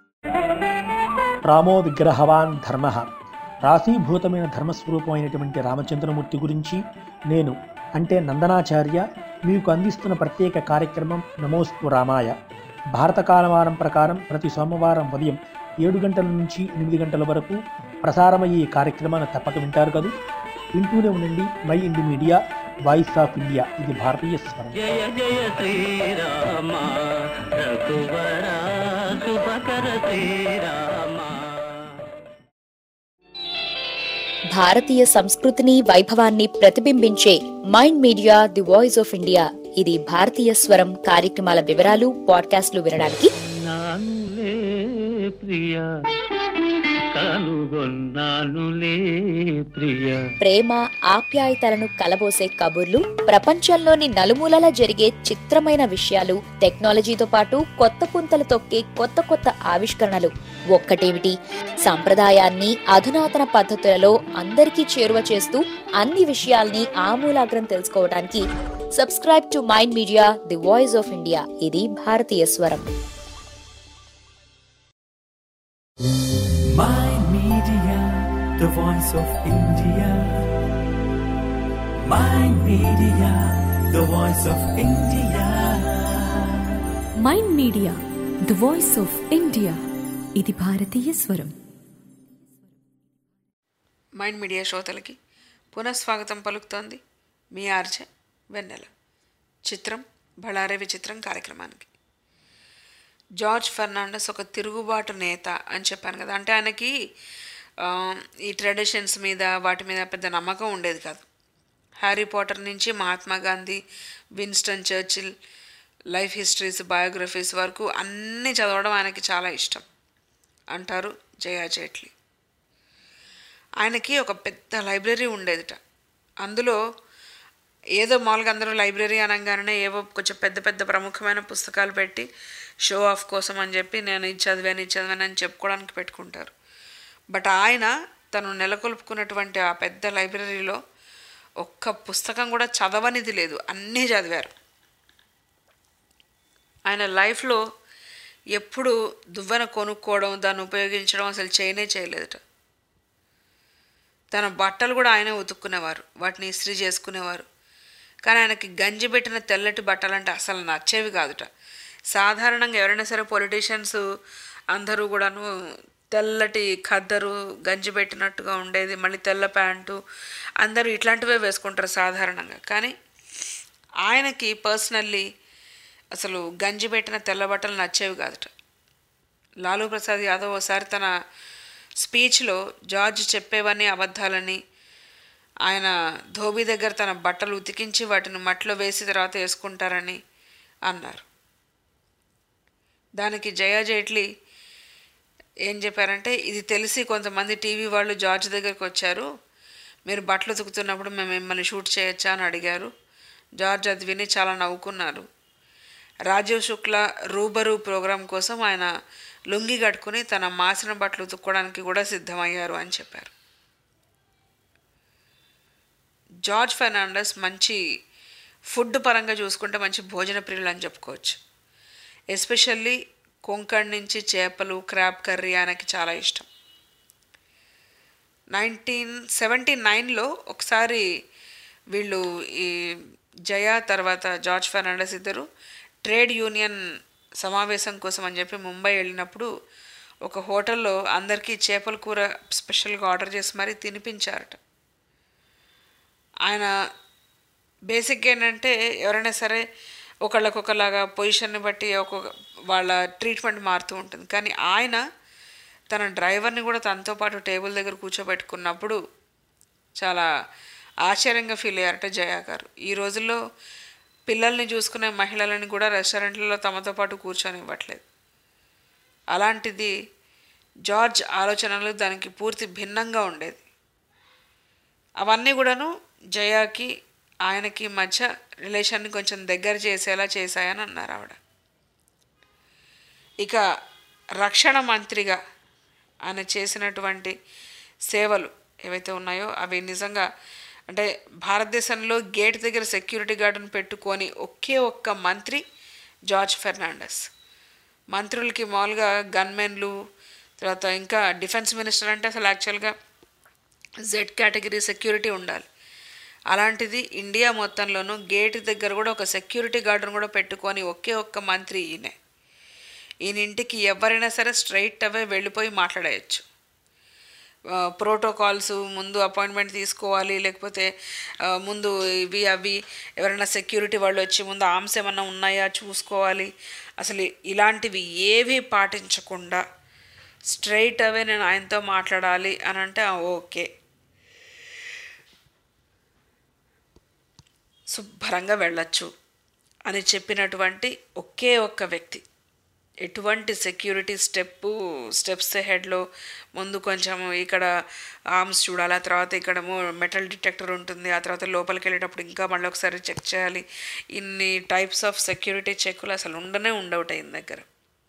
రామో విగ్రహవాన్ ధర్మ రాశీభూతమైన ధర్మస్వరూపమైనటువంటి రామచంద్రమూర్తి గురించి నేను అంటే నందనాచార్య మీకు అందిస్తున్న ప్రత్యేక కార్యక్రమం నమోస్తు రామాయ భారత కాలమానం ప్రకారం ప్రతి సోమవారం ఉదయం ఏడు గంటల నుంచి ఎనిమిది గంటల వరకు ప్రసారమయ్యే ఈ కార్యక్రమాన్ని తప్పక వింటారు కదా వింటూనే ఉండండి Mind Media voice of India ఇది భారతీయ స్వరం జయ జయ శ్రీరామ రఘువర శుభకర శ్రీరామ భారతీయ సంస్కృతిని వైభవాన్ని ప్రతిబింబించే Mind Media the voice of India ఇది భారతీయ స్వరం కార్యక్రమాల వివరాలు పాడ్కాస్ట్లు వినడానికి నానులే ప్రియ కనుగొన్నానులే ప్రియ ప్రేమ ఆప్యాయతలను కలబోసే కబుర్లు ప్రపంచంలోని నలుమూలలా జరిగే చిత్రమైన విషయాలు టెక్నాలజీతో పాటు కొత్త పుంతలు తొక్కే కొత్త కొత్త ఆవిష్కరణలు ఒక్కటేమిటి సంప్రదాయాన్ని అధునాతన పద్ధతులలో అందరికీ చేరువ చేస్తూ అన్ని విషయాల్ని ఆమూలాగ్రం తెలుసుకోవడానికి subscribe to Mind Media the voice of India ఇది భారతీయ స్వరం Mind Media, the voice of India. Mind Media, the voice of India. Mind Media the voice of India ఇది భారతీయ స్వరం మైండ్ మీడియా శ్రోతలకి పునఃస్వాగతం పలుకుతోంది మీ ఆర్జే వెన్నెల చిత్రం బళారే విచిత్రం కార్యక్రమానికి జార్జ్ ఫెర్నాండస్ ఒక తిరుగుబాటు నేత అని చెప్పాను కదా అంటే ఆయనకి ఆ, ఈ ట్రెడిషన్స్ మీద వాటి మీద పెద్ద నమ్మకం ఉండేది కాదు హ్యారీ పాటర్ నుంచి Mahatma Gandhi Winston Churchill life histories biographies వరకు అన్నీ చదవడం ఆయనకి చాలా ఇష్టం అంటారు జయా జైట్లీ ఆయనకి ఒక పెద్ద లైబ్రరీ ఉండేదిట అందులో ఏదో మామూలుగా అందరూ లైబ్రరీ అనగానే ఏవో కొంచెం పెద్ద పెద్ద ప్రముఖమైన పుస్తకాలు పెట్టి షో ఆఫ్ కోసం అని చెప్పి నేను ఇది చదివాను ఇది చదివాను అని చెప్పుకోవడానికి పెట్టుకుంటారు బట్ ఆయన తను నెలకొల్పుకున్నటువంటి ఆ పెద్ద లైబ్రరీలో ఒక్క పుస్తకం కూడా చదవనిది లేదు అన్నీ చదివారు ఆయన లైఫ్లో ఎప్పుడు దువ్వెన కొనుక్కోవడం దాన్ని ఉపయోగించడం అసలు చేయనే చేయలేదట తన బట్టలు కూడా ఆయనే ఉతుక్కునేవారు వాటిని ఇస్త్రీ చేసుకునేవారు కానీ ఆయనకి గంజి పెట్టిన తెల్లటి బట్టలు అంటే అసలు నచ్చేవి కాదుట సాధారణంగా ఎవరైనా సరే పొలిటీషియన్స్ అందరూ కూడాను తెల్లటి ఖద్దరు గంజి పెట్టినట్టుగా ఉండేది మళ్ళీ తెల్ల ప్యాంటు అందరూ ఇట్లాంటివే వేసుకుంటారు సాధారణంగా కానీ ఆయనకి పర్సనల్లీ అసలు గంజి పెట్టిన తెల్ల బట్టలు నచ్చేవి కాదుట లాలూ ప్రసాద్ యాదవ్ ఒకసారి తన స్పీచ్లో జార్జ్ చెప్పేవన్నీ అబద్ధాలని ఆయన ధోబీ దగ్గర తన బట్టలు ఉతికించి వాటిని మట్టిలో వేసి తర్వాత వేసుకుంటారని అన్నారు దానికి జయా జైట్లీ ఏం చెప్పారంటే ఇది తెలిసి కొంతమంది టీవీ వాళ్ళు జార్జ్ దగ్గరికి వచ్చారు మీరు బట్టలు ఉతుకుతున్నప్పుడు మేము మిమ్మల్ని షూట్ చేయొచ్చా అని అడిగారు జార్జ్ అది విని చాలా నవ్వుకున్నారు రాజీవ్ శుక్ల రూబరు ప్రోగ్రాం కోసం ఆయన లుంగి కట్టుకుని తన మాసిన బట్టలు ఉతుక్కోవడానికి కూడా సిద్ధమయ్యారు అని చెప్పారు జార్జ్ ఫెర్నాండస్ మంచి ఫుడ్ పరంగా చూసుకుంటే మంచి భోజన ప్రియులు అని చెప్పుకోవచ్చు ఎస్పెషల్లీ కొంకణ్ నుంచి చేపలు క్రాబ్ కర్రీ ఆయనకి చాలా ఇష్టం నైన్టీన్ సెవెంటీ నైన్లో ఒకసారి వీళ్ళు ఈ జయ తర్వాత జార్జ్ ఫెర్నాండస్ ఇద్దరు ట్రేడ్ యూనియన్ సమావేశం కోసం అని చెప్పి ముంబై వెళ్ళినప్పుడు ఒక హోటల్లో అందరికీ చేపల కూర స్పెషల్గా ఆర్డర్ చేసి మరీ తినిపించారట ఆయన బేసిక్గా ఏంటంటే ఎవరైనా సరే ఒకళ్ళకొకలాగా పొజిషన్ని బట్టి ఒక్కొక్క వాళ్ళ ట్రీట్మెంట్ మారుతూ ఉంటుంది కానీ ఆయన తన డ్రైవర్ని కూడా తనతో పాటు టేబుల్ దగ్గర కూర్చోబెట్టుకున్నప్పుడు చాలా ఆశ్చర్యంగా ఫీల్ అయ్యారట జయా గారు ఈ రోజుల్లో పిల్లల్ని చూసుకునే మహిళలని కూడా రెస్టారెంట్లలో తమతో పాటు కూర్చొని ఇవ్వట్లేదు అలాంటిది జార్జ్ ఆలోచనలు దానికి పూర్తి భిన్నంగా ఉండేది అవన్నీ కూడాను జయాకి ఆయనకి మధ్య రిలేషన్ని కొంచెం దగ్గర చేసేలా చేశాయని అన్నారు ఆవిడ ఇక రక్షణ మంత్రిగా ఆయన చేసినటువంటి సేవలు ఏవైతే ఉన్నాయో అవి నిజంగా అంటే భారతదేశంలో గేట్ దగ్గర సెక్యూరిటీ గార్డును పెట్టుకొని ఒకే ఒక్క మంత్రి జార్జ్ ఫెర్నాండస్ మంత్రులకి మామూలుగా గన్మెన్లు తర్వాత ఇంకా డిఫెన్స్ మినిస్టర్ అంటే అసలు యాక్చువల్గా జెడ్ కేటగిరీ సెక్యూరిటీ ఉండాలి అలాంటిది ఇండియా మొత్తంలోనూ గేట్ దగ్గర కూడా ఒక సెక్యూరిటీ గార్డును కూడా పెట్టుకొని ఒకే ఒక్క మంత్రి ఈయనే ఈయన ఇంటికి ఎవరైనా సరే స్ట్రైట్ అవే వెళ్ళిపోయి మాట్లాడేయచ్చు ప్రోటోకాల్స్ ముందు అపాయింట్మెంట్ తీసుకోవాలి లేకపోతే ఆ, ముందు ఇవి అవి ఎవరైనా సెక్యూరిటీ వాళ్ళు వచ్చి ముందు ఆర్మ్స్ ఏమన్నా ఉన్నాయా చూసుకోవాలి అసలు ఇలాంటివి ఏవి పాటించకుండా స్ట్రైట్ అవే నేను ఆయనతో మాట్లాడాలి అని అంటే ఆ, ఓకే శుభ్రంగా వెళ్ళొచ్చు అని చెప్పినటువంటి ఒకే ఒక్క వ్యక్తి ఎటువంటి సెక్యూరిటీ స్టెప్ స్టెప్స్ హెడ్లో ముందు కొంచెం ఇక్కడ ఆర్మ్స్ చూడాలి ఆ తర్వాత ఇక్కడేమో మెటల్ డిటెక్టర్ ఉంటుంది ఆ తర్వాత లోపలికి వెళ్ళేటప్పుడు ఇంకా మళ్ళీ ఒకసారి చెక్ చేయాలి ఇన్ని టైప్స్ ఆఫ్ సెక్యూరిటీ చెక్కులు అసలు ఉండనే ఉండవుట ఈయన దగ్గర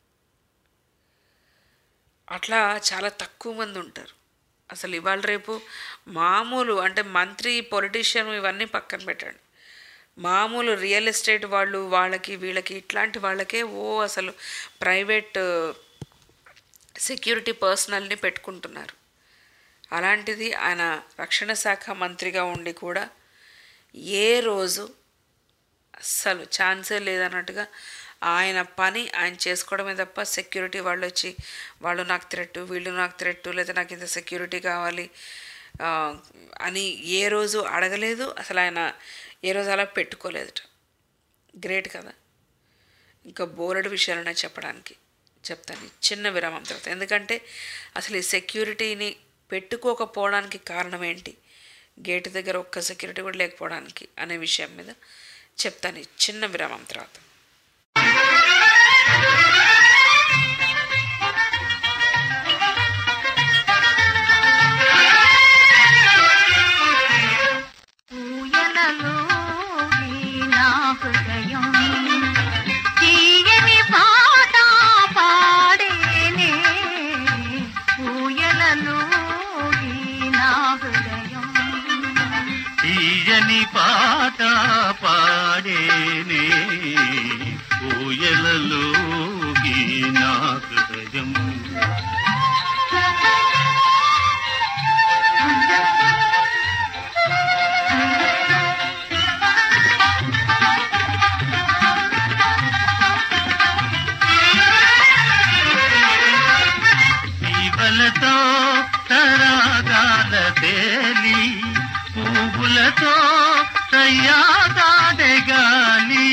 అట్లా చాలా తక్కువ మంది ఉంటారు అసలు ఇవాళ రేపు మామూలు అంటే మంత్రి పొలిటీషియన్ ఇవన్నీ పక్కన పెట్టండి మామూలు రియల్ ఎస్టేట్ వాళ్ళు వాళ్ళకి వీళ్ళకి ఇట్లాంటి వాళ్ళకే ఓ అసలు ప్రైవేట్ సెక్యూరిటీ పర్సనల్ని పెట్టుకుంటున్నారు అలాంటిది ఆయన రక్షణ శాఖ మంత్రిగా ఉండి కూడా ఏ రోజు అస్సలు ఛాన్సే లేదన్నట్టుగా ఆయన పని ఆయన చేసుకోవడమే తప్ప సెక్యూరిటీ వాళ్ళు వచ్చి వాళ్ళు నాకు థ్రెట్ వీళ్ళు నాకు థ్రెట్ లేదా నాకు ఇంత సెక్యూరిటీ కావాలి ఆ, అని ఏ రోజు అడగలేదు అసలు ఆయన ఏ రోజు అలా పెట్టుకోలేదుట గ్రేట్ కదా ఇంకా బోలెడు విషయాలు చెప్పడానికి చెప్తాను ఈ చిన్న విరామం తర్వాత ఎందుకంటే అసలు ఈ సెక్యూరిటీని పెట్టుకోకపోవడానికి కారణం ఏంటి గేట్ దగ్గర ఒక్క సెక్యూరిటీ కూడా లేకపోవడానికి అనే విషయం మీద చెప్తాను ఈ చిన్న విరామం తర్వాత ఊయలలో నా హృదయం తీయని పాట పాడేనే ఊయలలో నా హృదయం తీయని పాట పాడేనే ఊయలలో నా హృదయం జీవలతో తరాగాల తేలి పువ్వులతో తయ్యాగాడే గాలి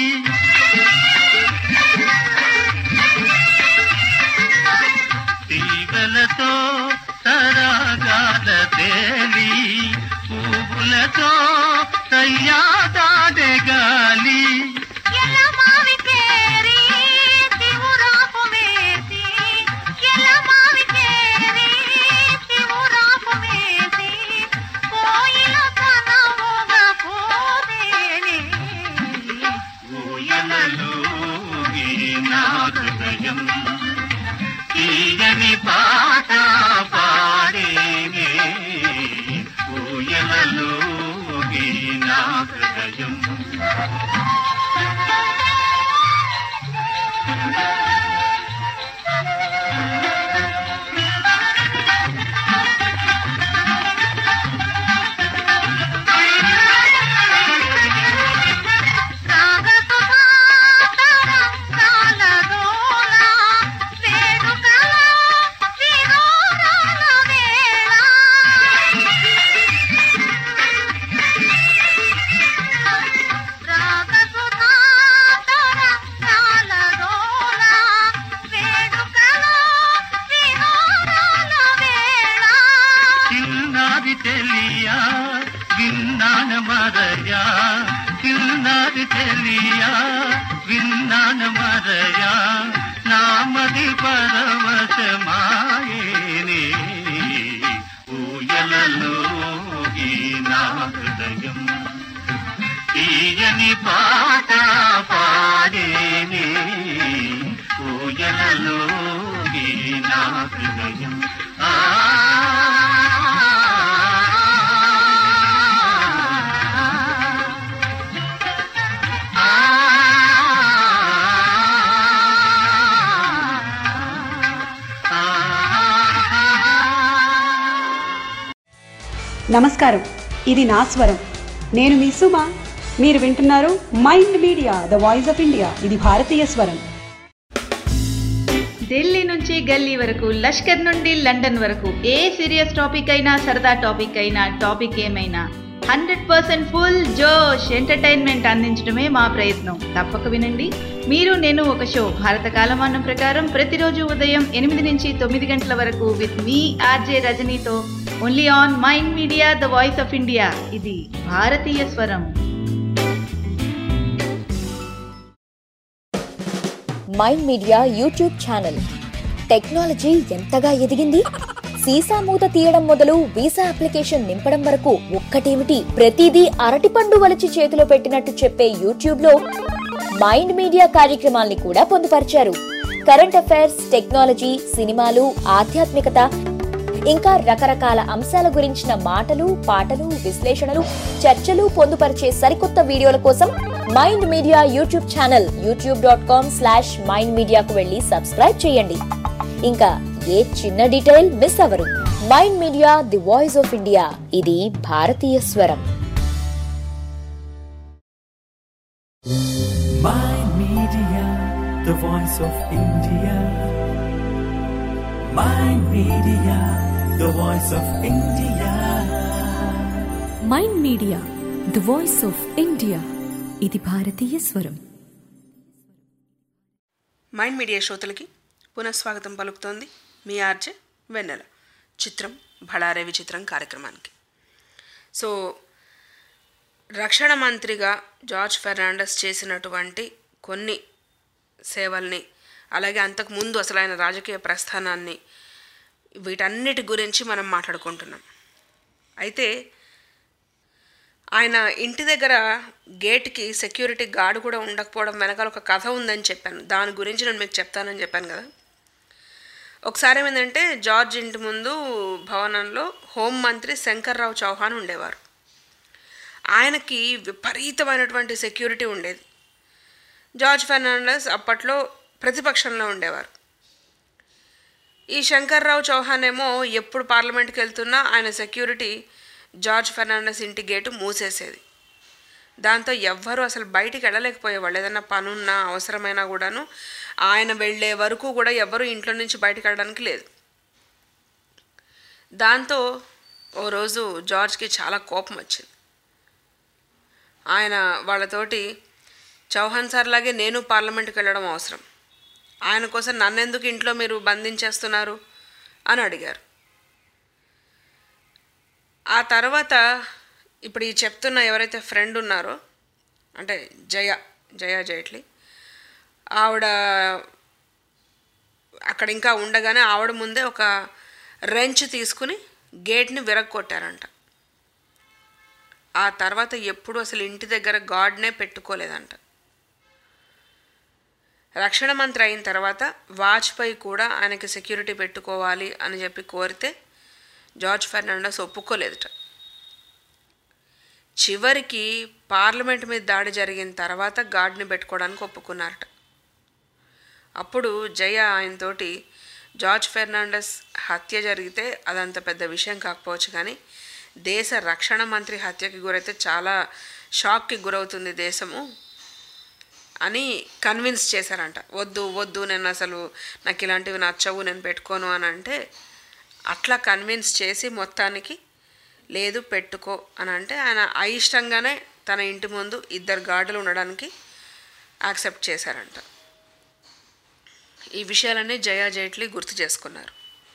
తీగలతో తరాగాల తేలి పువ్వులతో తయ్యాగాడే గాలి ఎలమావి కేరి శివురాపు వేసి ఎలమావి కేరి శివురాపు వేసి కోయిల కనముగ పోదేనే ఊయలలో నా హృదయం తీయని పాట పాడేనే ఊయలలో నా హృదయం చిన్నారి తెలియా విన్నాన మరయా చిన్నారి తెలియా విన్నాన మరయా నామది పరవశమాయేనే ఊయలలో ఈ నా హృదయం తీయని పాట పాడేనే ఊయలలో ఈ నా హృదయం ఆ నమస్కారం ఇది నా స్వరం నేను మీ సుమ మీరు వింటున్నారు Mind Media the voice of India ఇది భారతీయ స్వరం ఢిల్లీ నుంచి గల్లీ వరకు లష్కర్ నుండి లండన్ వరకు ఏ సీరియస్ టాపిక్ అయినా సరదా టాపిక్ అయినా టాపిక్ ఏమైనా హండ్రెడ్ పర్సెంట్ ఫుల్ జోష్ ఎంటర్టైన్మెంట్ అందించడమే మా ప్రయత్నం తప్పక వినండి మీరు నేను ఒక షో భారత కాలమానం ప్రకారం ప్రతిరోజు ఉదయం ఎనిమిది నుంచి తొమ్మిది గంటల వరకు విత్ మీ ఆర్జే రజనీతో only on Mind Media the voice of India ఇది భారతీయ స్వరం Mind Media YouTube channel technology ఎంతగా ఎదిగింది సీసా మూత తీయడం మొదలు వీసా అప్లికేషన్ నింపడం వరకు ఒక్కటేమిటి ప్రతిదీ అరటిపండు వలిచి చేతిలో పెట్టినట్టు చెప్పే యూట్యూబ్ లో మైండ్ మీడియా కార్యక్రమాల్ని కూడా పొందుపరిచారు కరెంట్ అఫైర్స్ టెక్నాలజీ సినిమాలు ఆధ్యాత్మికత ఇంకా రకరకాల అంశాల గురించిన మాటలు పాటలు విశ్లేషణలు చర్చలు పొందుపరిచే సరికొత్త వీడియోల కోసం Mind Media YouTube channel YouTube dot com slash Mind మీడియాకు వెళ్ళి సబ్స్క్రైబ్ చేయండి ఇంకా ఏ చిన్న డీటెయిల్ మిస్ అవ్వరు Mind Media the voice of India ఇది భారతీయ స్వరం Mind Media, the voice of India. Mind Media, the voice of India. Mind Media the voice of India ఇది భారతీయ స్వరం మైండ్ మీడియా శ్రోతలకి పునఃస్వాగతం పలుకుతోంది మీ ఆర్జే వెన్నెల చిత్రం భళారే విచిత్రం కార్యక్రమానికి సో రక్షణ మంత్రిగా జార్జ్ ఫెర్నాండస్ చేసినటువంటి కొన్ని సేవల్ని అలాగే అంతకుముందు అసలు ఆయన రాజకీయ ప్రస్థానాన్ని వీటన్నిటి గురించి మనం మాట్లాడుకుంటున్నాం అయితే ఆయన ఇంటి దగ్గర గేట్కి సెక్యూరిటీ గార్డు కూడా ఉండకపోవడం వెనకాల ఒక కథ ఉందని చెప్పాను దాని గురించి నేను మీకు చెప్తానని చెప్పాను కదా ఒకసారి ఏమైందంటే జార్జ్ ఇంటి ముందు భవనంలో హోంమంత్రి శంకర్రావు చౌహాన్ ఉండేవారు ఆయనకి విపరీతమైనటువంటి సెక్యూరిటీ ఉండేది జార్జ్ ఫెర్నాండస్ అప్పట్లో ప్రతిపక్షంలో ఉండేవారు ఈ శంకర్రావు చౌహాన్ ఏమో ఎప్పుడు పార్లమెంట్కి వెళ్తున్నా ఆయన సెక్యూరిటీ జార్జ్ ఫెర్నాండస్ ఇంటి గేటు మూసేసేది దాంతో ఎవ్వరూ అసలు బయటికి వెళ్ళలేకపోయేవాళ్ళు ఏదైనా పనున్నా అవసరమైనా కూడాను ఆయన వెళ్ళే వరకు కూడా ఎవ్వరూ ఇంట్లో నుంచి బయటకు వెళ్ళడానికి లేదు దాంతో ఓ రోజు జార్జ్కి చాలా కోపం వచ్చింది ఆయన వాళ్ళతోటి చౌహాన్ సార్ లాగే నేను పార్లమెంట్కి వెళ్ళడం అవసరం ఆయన కోసం నన్నెందుకు ఇంట్లో మీరు బంధించేస్తున్నారు అని అడిగారు ఆ తర్వాత ఇప్పుడు ఈ చెప్తున్న ఎవరైతే ఫ్రెండ్ ఉన్నారో అంటే జయ జయ జైట్లీ ఆవిడ అక్కడ ఇంకా ఉండగానే ఆవిడ ముందే ఒక రెంచ్ తీసుకుని గేట్ని విరగొట్టారంట ఆ తర్వాత ఎప్పుడు అసలు ఇంటి దగ్గర గాడ్నే పెట్టుకోలేదంట రక్షణ మంత్రి అయిన తర్వాత వాజ్పేయి కూడా ఆయనకి సెక్యూరిటీ పెట్టుకోవాలి అని చెప్పి కోరితే జార్జ్ ఫెర్నాండస్ ఒప్పుకోలేదుట చివరికి పార్లమెంట్ మీద దాడి జరిగిన తర్వాత గార్డ్ని పెట్టుకోవడానికి ఒప్పుకున్నారట అప్పుడు జయ ఆయనతోటి జార్జ్ ఫెర్నాండస్ హత్య జరిగితే అదంత పెద్ద విషయం కాకపోవచ్చు కానీ దేశ రక్షణ మంత్రి హత్యకి గురైతే చాలా షాక్కి గురవుతుంది దేశము అని కన్విన్స్ చేశారంట వద్దు వద్దు నేను అసలు నాకు ఇలాంటివి నచ్చవు నేను పెట్టుకోను అని అంటే అట్లా కన్విన్స్ చేసి మొత్తానికి లేదు పెట్టుకో అని అంటే ఆయన అయిష్టంగానే తన ఇంటి ముందు ఇద్దరు గార్డులు ఉండడానికి యాక్సెప్ట్ చేశారంట ఈ విషయాలన్నీ జయా జైట్లీ గుర్తు చేసుకున్నారు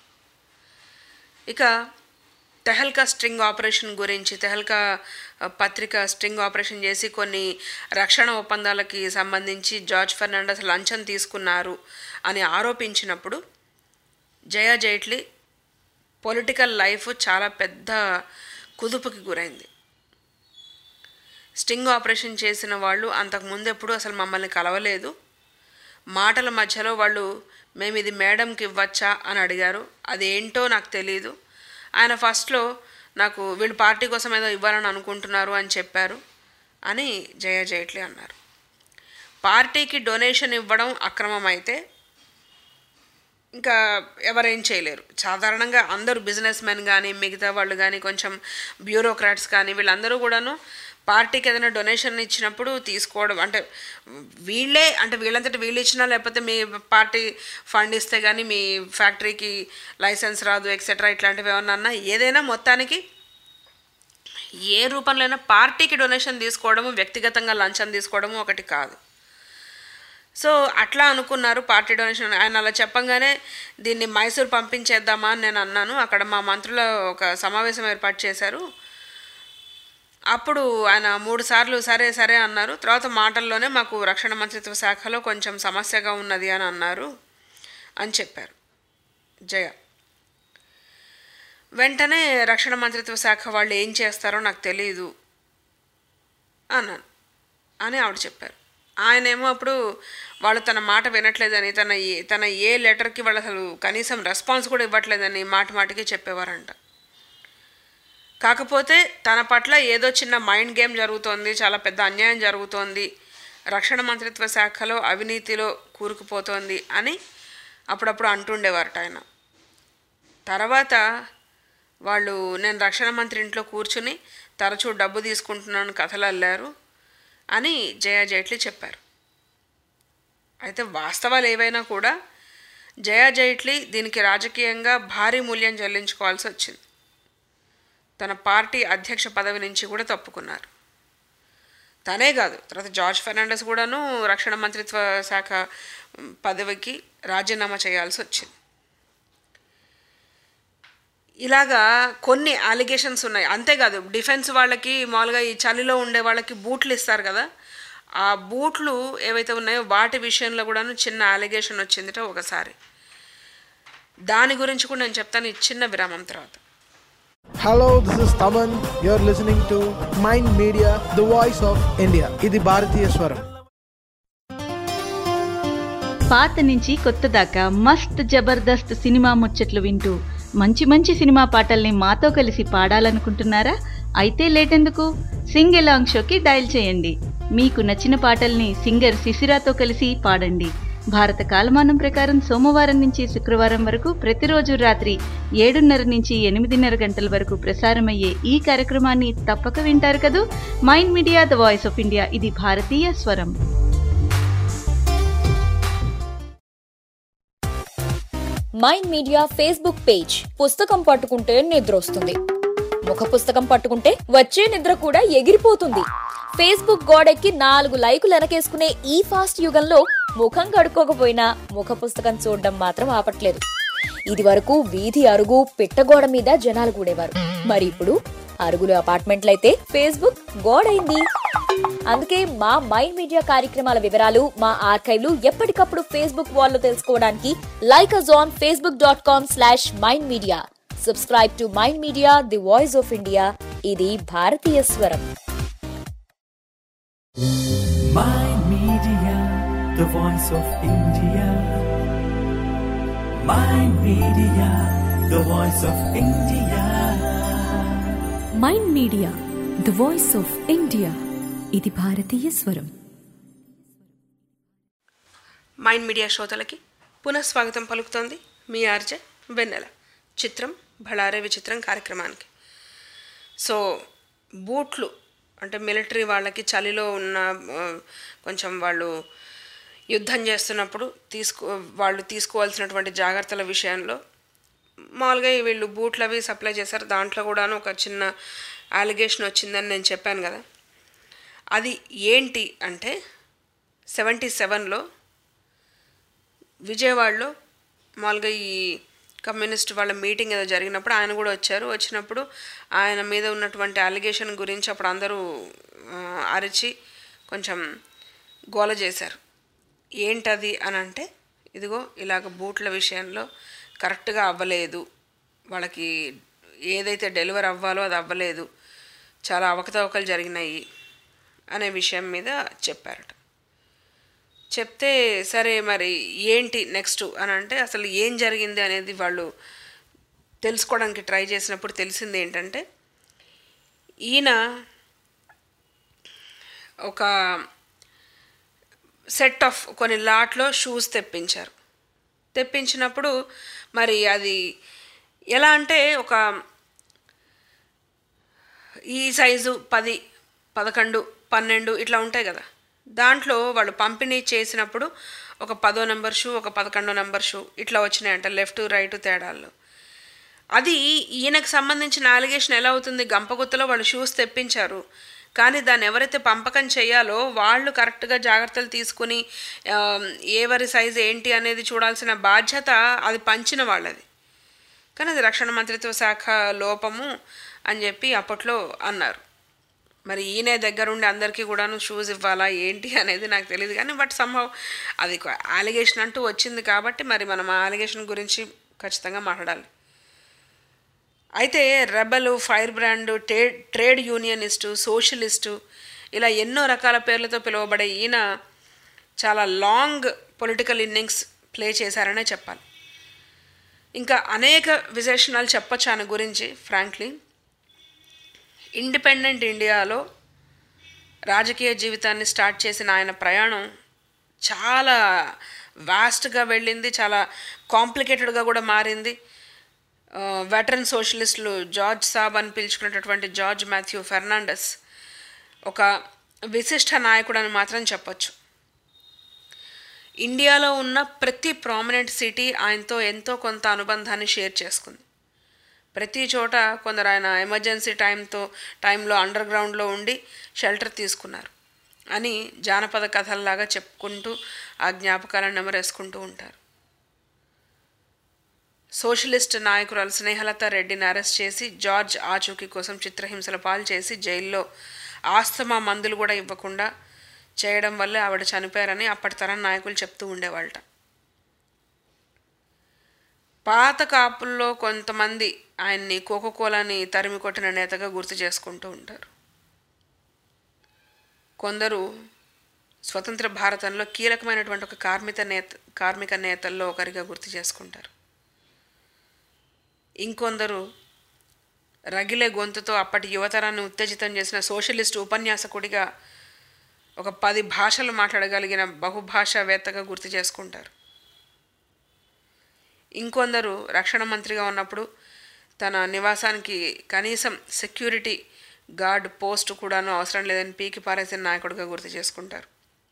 ఇక తెహల్కా స్ట్రింగ్ ఆపరేషన్ గురించి తెహల్కా ఆ, పత్రిక స్ట్రింగ్ ఆపరేషన్ చేసి కొన్ని రక్షణ ఒప్పందాలకి సంబంధించి జార్జ్ ఫెర్నాండస్ లంచం తీసుకున్నారు అని ఆరోపించినప్పుడు జయా జైట్లీ పొలిటికల్ లైఫ్ చాలా పెద్ద కుదుపుకి గురైంది స్టింగ్ ఆపరేషన్ చేసిన వాళ్ళు అంతకుముందు ఎప్పుడు అసలు మమ్మల్ని కలవలేదు మాటల మధ్యలో వాళ్ళు మేము ఇది మేడంకి ఇవ్వచ్చా అని అడిగారు అదేంటో నాకు తెలియదు ఆయన ఫస్ట్లో నాకు వీళ్ళు పార్టీ కోసం ఏదో ఇవ్వాలని అనుకుంటున్నారు అని చెప్పారు అని జయ జైట్లీ అన్నారు పార్టీకి డొనేషన్ ఇవ్వడం అక్రమం అయితే ఇంకా ఎవరేం చేయలేరు సాధారణంగా అందరూ బిజినెస్ మెన్ కానీ మిగతా వాళ్ళు కానీ కొంచెం బ్యూరోక్రాట్స్ కానీ వీళ్ళందరూ కూడాను పార్టీకి ఏదైనా డొనేషన్ ఇచ్చినప్పుడు తీసుకోవడం అంటే వీళ్ళే అంటే వీళ్ళంతటి వీళ్ళు ఇచ్చినా లేకపోతే మీ పార్టీ ఫండ్ ఇస్తే కానీ మీ ఫ్యాక్టరీకి లైసెన్స్ రాదు ఎక్సెట్రా ఇట్లాంటివి ఏమన్నా అన్నా ఏదైనా మొత్తానికి ఏ రూపంలో అయినా పార్టీకి డొనేషన్ తీసుకోవడము వ్యక్తిగతంగా లంచం తీసుకోవడము ఒకటి కాదు సో అట్లా అనుకున్నారు పార్టీ డొనేషన్ ఆయన అలా చెప్పంగానే దీన్ని మైసూర్ పంపించేద్దామా అని నేను అన్నాను అక్కడ మా మంత్రుల ఒక సమావేశం ఏర్పాటు చేశారు అప్పుడు ఆయన మూడు సార్లు సరే సరే అన్నారు తర్వాత మాటల్లోనే మాకు రక్షణ మంత్రిత్వ శాఖలో కొంచెం సమస్యగా ఉన్నది అని అన్నారు అని చెప్పారు జయ వెంటనే రక్షణ మంత్రిత్వ శాఖ వాళ్ళు ఏం చేస్తారో నాకు తెలియదు అన్నాను అని ఆవిడ చెప్పారు ఆయనేమో అప్పుడు వాళ్ళు తన మాట వినట్లేదని తన ఏ- తన ఏ లెటర్కి వాళ్ళు అసలు కనీసం రెస్పాన్స్ కూడా ఇవ్వట్లేదని మాట మాటికి చెప్పేవారంట కాకపోతే తన పట్ల ఏదో చిన్న మైండ్ గేమ్ జరుగుతోంది చాలా పెద్ద అన్యాయం జరుగుతోంది రక్షణ మంత్రిత్వ శాఖలో అవినీతిలో కూరుకుపోతోంది అని అప్పుడప్పుడు అంటుండేవారట ఆయన తర్వాత వాళ్ళు నేను రక్షణ మంత్రి ఇంట్లో కూర్చుని తరచూ డబ్బు తీసుకుంటున్నాను కథలు అల్లారు అని జయా జైట్లీ చెప్పారు అయితే వాస్తవాలు ఏవైనా కూడా జయా జైట్లీ దీనికి రాజకీయంగా భారీ మూల్యం చెల్లించుకోవాల్సి వచ్చింది తన పార్టీ అధ్యక్ష పదవి నుంచి కూడా తప్పుకున్నారు తనే కాదు తర్వాత జార్జ్ ఫెర్నాండస్ కూడాను రక్షణ మంత్రిత్వ శాఖ ఉమ్, పదవికి రాజీనామా చేయాల్సి వచ్చింది ఇలాగా కొన్ని అలిగేషన్స్ ఉన్నాయి అంతేకాదు డిఫెన్స్ వాళ్ళకి మామూలుగా ఈ చలిలో ఉండే వాళ్ళకి బూట్లు ఇస్తారు కదా ఆ బూట్లు ఏవైతే ఉన్నాయో వాటి విషయంలో కూడాను చిన్న అలిగేషన్ వచ్చిందిట ఒకసారి దాని గురించి కూడా నేను చెప్తాను ఈ చిన్న విరామం తర్వాత Hello, this is Taman. You're listening to Mind Media, the voice of India. ఇది భారతీయ స్వరం పాత నుంచి కొత్త దాకా మస్త్ జబర్దస్త్ సినిమా ముచ్చట్లు వింటూ మంచి మంచి సినిమా పాటల్ని మాతో కలిసి పాడాలనుకుంటున్నారా అయితే లేటెందుకు సింగ్ ఎలాంగ్ షోకి డయల్ చేయండి మీకు నచ్చిన పాటల్ని సింగర్ శిశిరాతో కలిసి పాడండి భారత కాలమానం ప్రకారం సోమవారం నుంచి శుక్రవారం వరకు ప్రతిరోజు రాత్రి ఏడున్నర నుంచి ఎనిమిదిన్నర గంటల వరకు ప్రసారమయ్యే ఈ కార్యక్రమాన్ని తప్పక వింటారు కదూ Mind Media the voice of India ఇది భారతీయ స్వరం మైండ్ మీడియా ఫేస్బుక్ పేజ్ పుస్తకం పట్టుకుంటే నిద్ర వస్తుంది ముఖ పుస్తకం పట్టుకుంటే వచ్చే నిద్ర కూడా ఎగిరిపోతుంది ఫేస్బుక్ గోడెక్కి నాలుగు లైకులు వెనకేసుకునే ఈ ఫాస్ట్ యుగంలో ముఖం కడుక్కోకపోయినా ముఖ పుస్తకం చూడడం మాత్రం ఆపట్లేదు ఇది వరకు వీధి అరుగు పిట్టగోడ మీద జనాలు కూడేవారు మరి ఇప్పుడు అరుగులు అపార్ట్మెంట్లయితే ఫేస్బుక్ గోడైంది అందుకే మా మైండ్ మీడియా కార్యక్రమాల వివరాలు మా ఆర్కైవ్లు ఎప్పటికప్పుడు ఫేస్బుక్ వాల్లో తెలుసుకోవడానికి like us on Facebook dot com slash Mind Media subscribe to Mind Media the voice of India ఇది భారతీయ స్వరం Mind Media, the voice of India. Mind Media, the voice of India. Mind Media the voice of India ఇది భారతీయ స్వరం Mind media శ్రోతలకి పునఃస్వాగతం పలుకుతోంది మీ RJ వెన్నెల చిత్రం బళారే విచిత్రం కార్యక్రమానికి సో బూట్లు అంటే మిలిటరీ వాళ్ళకి చలిలో ఉన్న ఆ, కొంచెం వాళ్ళు యుద్ధం చేస్తున్నప్పుడు తీసుకో వాళ్ళు తీసుకోవాల్సినటువంటి జాగ్రత్తల విషయంలో మామూలుగా వీళ్ళు బూట్లు అవి సప్లై చేశారు దాంట్లో కూడాను ఒక చిన్న అలిగేషన్ వచ్చిందని నేను చెప్పాను కదా అది ఏంటి అంటే సెవెంటీ సెవెన్లో విజయవాడలో మామూలుగా ఈ కమ్యూనిస్ట్ వాళ్ళ మీటింగ్ ఏదో జరిగినప్పుడు ఆయన కూడా వచ్చారు వచ్చినప్పుడు ఆయన మీద ఉన్నటువంటి అలిగేషన్ గురించి అప్పుడు అందరూ ఆ, అరిచి కొంచెం గోల చేశారు ఏంటది అని అంటే ఇదిగో ఇలాగ బూట్ల విషయంలో కరెక్ట్గా అవ్వలేదు వాళ్ళకి ఏదైతే డెలివర్ అవ్వాలో అది అవ్వలేదు చాలా అవకతవకలు జరిగినాయి అనే విషయం మీద చెప్పారట చెప్తే సరే మరి ఏంటి నెక్స్ట్ అని అంటే అసలు ఏం జరిగింది అనేది వాళ్ళు తెలుసుకోవడానికి ట్రై చేసినప్పుడు తెలిసింది ఏంటంటే ఈయన ఒక సెట్ ఆఫ్ కొన్ని లాట్లో షూస్ తెప్పించారు తెప్పించినప్పుడు మరి అది ఎలా అంటే ఒక ఈ సైజు పది పదకొండు పన్నెండు ఇట్లా ఉంటాయి కదా దాంట్లో వాళ్ళు పంపిణీ చేసినప్పుడు ఒక పదో నెంబర్ షూ ఒక పదకొండో నెంబర్ షూ ఇట్లా వచ్చినాయంట లెఫ్ట్ రైట్ తేడాల్లో అది ఈయనకు సంబంధించిన అలిగేషన్ ఎలా అవుతుంది గంపగుత్తలో వాళ్ళు షూస్ తెప్పించారు కానీ దాన్ని ఎవరైతే పంపకం చేయాలో వాళ్ళు కరెక్ట్గా జాగ్రత్తలు తీసుకుని ఆ, ఎవరి సైజు ఏంటి అనేది చూడాల్సిన బాధ్యత అది పంచిన వాళ్ళది కానీ అది రక్షణ మంత్రిత్వ శాఖ లోపము అని చెప్పి అప్పట్లో అన్నారు మరి ఈయన దగ్గరుండి అందరికీ కూడాను షూస్ ఇవ్వాలా ఏంటి అనేది నాకు తెలియదు కానీ బట్ సంభవ్ అది అలిగేషన్ అంటూ వచ్చింది కాబట్టి మరి మనం ఆ అలిగేషన్ గురించి ఖచ్చితంగా మాట్లాడాలి అయితే రెబలు ఫైర్ బ్రాండ్ టే ట్రేడ్ యూనియనిస్టు సోషలిస్టు ఇలా ఎన్నో రకాల పేర్లతో పిలువబడే ఈయన చాలా లాంగ్ పొలిటికల్ ఇన్నింగ్స్ ప్లే చేశారనే చెప్పాలి ఇంకా అనేక విశేషణాలు చెప్పొచ్చు ఆయన గురించి ఫ్రాంక్లీ ఇండిపెండెంట్ ఇండియాలో రాజకీయ జీవితాన్ని స్టార్ట్ చేసిన ఆయన ప్రయాణం చాలా వాస్ట్గా వెళ్ళింది చాలా కాంప్లికేటెడ్గా కూడా మారింది వెటరన్ సోషలిస్టులు జార్జ్ సాబ్ అని పిలుచుకునేటటువంటి జార్జ్ మాథ్యూ ఫెర్నాండస్ ఒక విశిష్ట నాయకుడు అని మాత్రం చెప్పొచ్చు ఇండియాలో ఉన్న ప్రతి ప్రామినెంట్ సిటీ ఆయనతో ఎంతో కొంత అనుబంధాన్ని షేర్ చేసుకుంది ప్రతి చోట కొందరు ఆయన ఎమర్జెన్సీ టైంతో టైంలో అండర్ గ్రౌండ్లో ఉండి షెల్టర్ తీసుకున్నారు అని జానపద కథల్లాగా చెప్పుకుంటూ ఆ జ్ఞాపకాలను నెమరేసుకుంటూ ఉంటారు సోషలిస్ట్ నాయకురాలు స్నేహలత రెడ్డిని అరెస్ట్ చేసి జార్జ్ ఆచూకీ కోసం చిత్రహింసల పాలు చేసి జైల్లో ఆస్తమా మందులు కూడా ఇవ్వకుండా చేయడం వల్ల ఆవిడ చనిపోయారని అప్పటి తరం నాయకులు చెప్తూ ఉండేవాళ్ళట పాత కాపుల్లో కొంతమంది ఆయన్ని కోకోకోలాని తరిమి కొట్టిన నేతగా గుర్తు చేసుకుంటూ ఉంటారు కొందరు స్వతంత్ర భారతంలో కీలకమైనటువంటి ఒక కార్మిక నేత కార్మిక నేతల్లో ఒకరిగా గుర్తు చేసుకుంటారు ఇంకొందరు రగిలే గొంతుతో అప్పటి యువతరాన్ని ఉత్తేజితం చేసిన సోషలిస్ట్ ఉపన్యాసకుడిగా ఒక పది భాషలు మాట్లాడగలిగిన బహుభాషావేత్తగా గుర్తు చేసుకుంటారు ఇంకొందరు రక్షణ మంత్రిగా ఉన్నప్పుడు తన నివాసానికి కనీసం సెక్యూరిటీ గార్డ్ పోస్ట్ కూడాను అవసరం లేదని పీకి పారేసిన నాయకుడిగా గుర్తు చేసుకుంటారు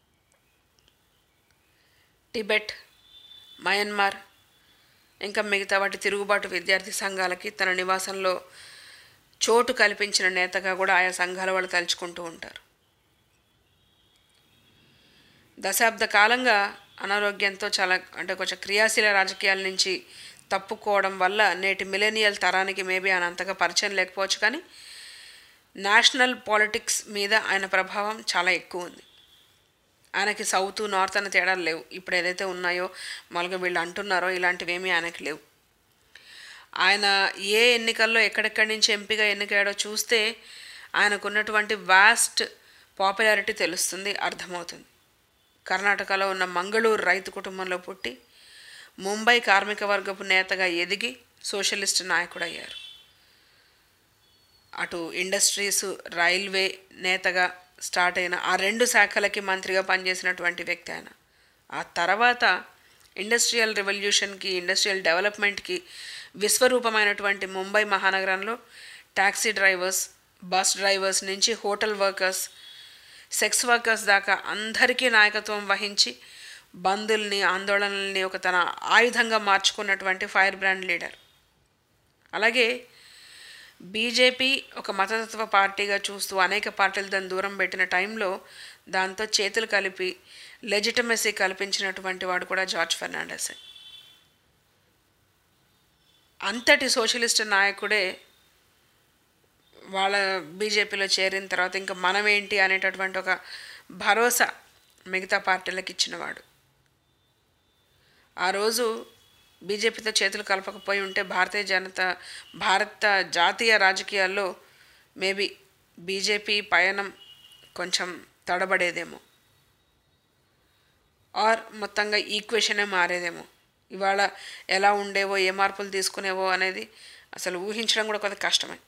టిబెట్ మయన్మార్ ఇంకా మిగతా వాటి తిరుగుబాటు విద్యార్థి సంఘాలకి తన నివాసంలో చోటు కల్పించిన నేతగా కూడా ఆయా సంఘాల వాళ్ళు తలుచుకుంటూ ఉంటారు దశాబ్ద కాలంగా అనారోగ్యంతో చాలా అంటే కొంచెం క్రియాశీల రాజకీయాల నుంచి తప్పుకోవడం వల్ల నేటి మిలేనియల్ తరానికి మేబీ ఆయన అంతగా పరిచయం లేకపోవచ్చు కానీ నేషనల్ పాలిటిక్స్ మీద ఆయన ప్రభావం చాలా ఎక్కువ ఉంది ఆయనకి సౌత్ నార్త్ అనే తేడాలు లేవు ఇప్పుడు ఏదైతే ఉన్నాయో మామూలుగా వీళ్ళు అంటున్నారో ఇలాంటివి ఏమీ ఆయనకి లేవు ఆయన ఏ ఎన్నికల్లో ఎక్కడెక్కడి నుంచి ఎంపీగా ఎన్నికయ్యాడో చూస్తే ఆయనకున్నటువంటి వాస్ట్ పాపులారిటీ తెలుస్తుంది అర్థమవుతుంది కర్ణాటకలో ఉన్న మంగళూరు రైతు కుటుంబంలో పుట్టి ముంబై కార్మిక వర్గపు నేతగా ఎదిగి సోషలిస్ట్ నాయకుడయ్యారు అటు ఇండస్ట్రీస్ రైల్వే నేతగా స్టార్ట్ అయిన ఆ రెండు శాఖలకి మంత్రిగా పనిచేసినటువంటి వ్యక్తి ఆయన ఆ తర్వాత ఇండస్ట్రియల్ రెవల్యూషన్కి ఇండస్ట్రియల్ డెవలప్మెంట్కి విశ్వరూపమైనటువంటి ముంబై మహానగరంలో ట్యాక్సీ డ్రైవర్స్ బస్ డ్రైవర్స్ నుంచి హోటల్ వర్కర్స్ సెక్స్ వర్కర్స్ దాకా అందరికీ నాయకత్వం వహించి బంధుల్ని ఆందోళనల్ని ఒక తన ఆయుధంగా మార్చుకున్నటువంటి ఫైర్ బ్రాండ్ లీడర్ అలాగే బీజేపీ ఒక మతతత్వ పార్టీగా చూస్తూ అనేక పార్టీలు దాన్ని దూరం పెట్టిన టైంలో దాంతో చేతులు కలిపి లెజిటమసీ కల్పించినటువంటి వాడు కూడా జార్జ్ ఫెర్నాండసే అంతటి సోషలిస్ట్ నాయకుడే వాళ్ళ బీజేపీలో చేరిన తర్వాత ఇంకా మనమేంటి అనేటటువంటి ఒక భరోసా మిగతా పార్టీలకు ఇచ్చినవాడు ఆ రోజు బీజేపీతో చేతులు కలపకపోయి ఉంటే భారతీయ జనతా భారత జాతీయ రాజకీయాల్లో మేబీ బీజేపీ పయనం కొంచెం తడబడేదేమో ఆర్ మొత్తంగా ఈక్వేషనే మారేదేమో ఇవాళ ఎలా ఉండేవో ఏ మార్పులు తీసుకునేవో అనేది అసలు ఊహించడం కూడా కొంత కష్టమే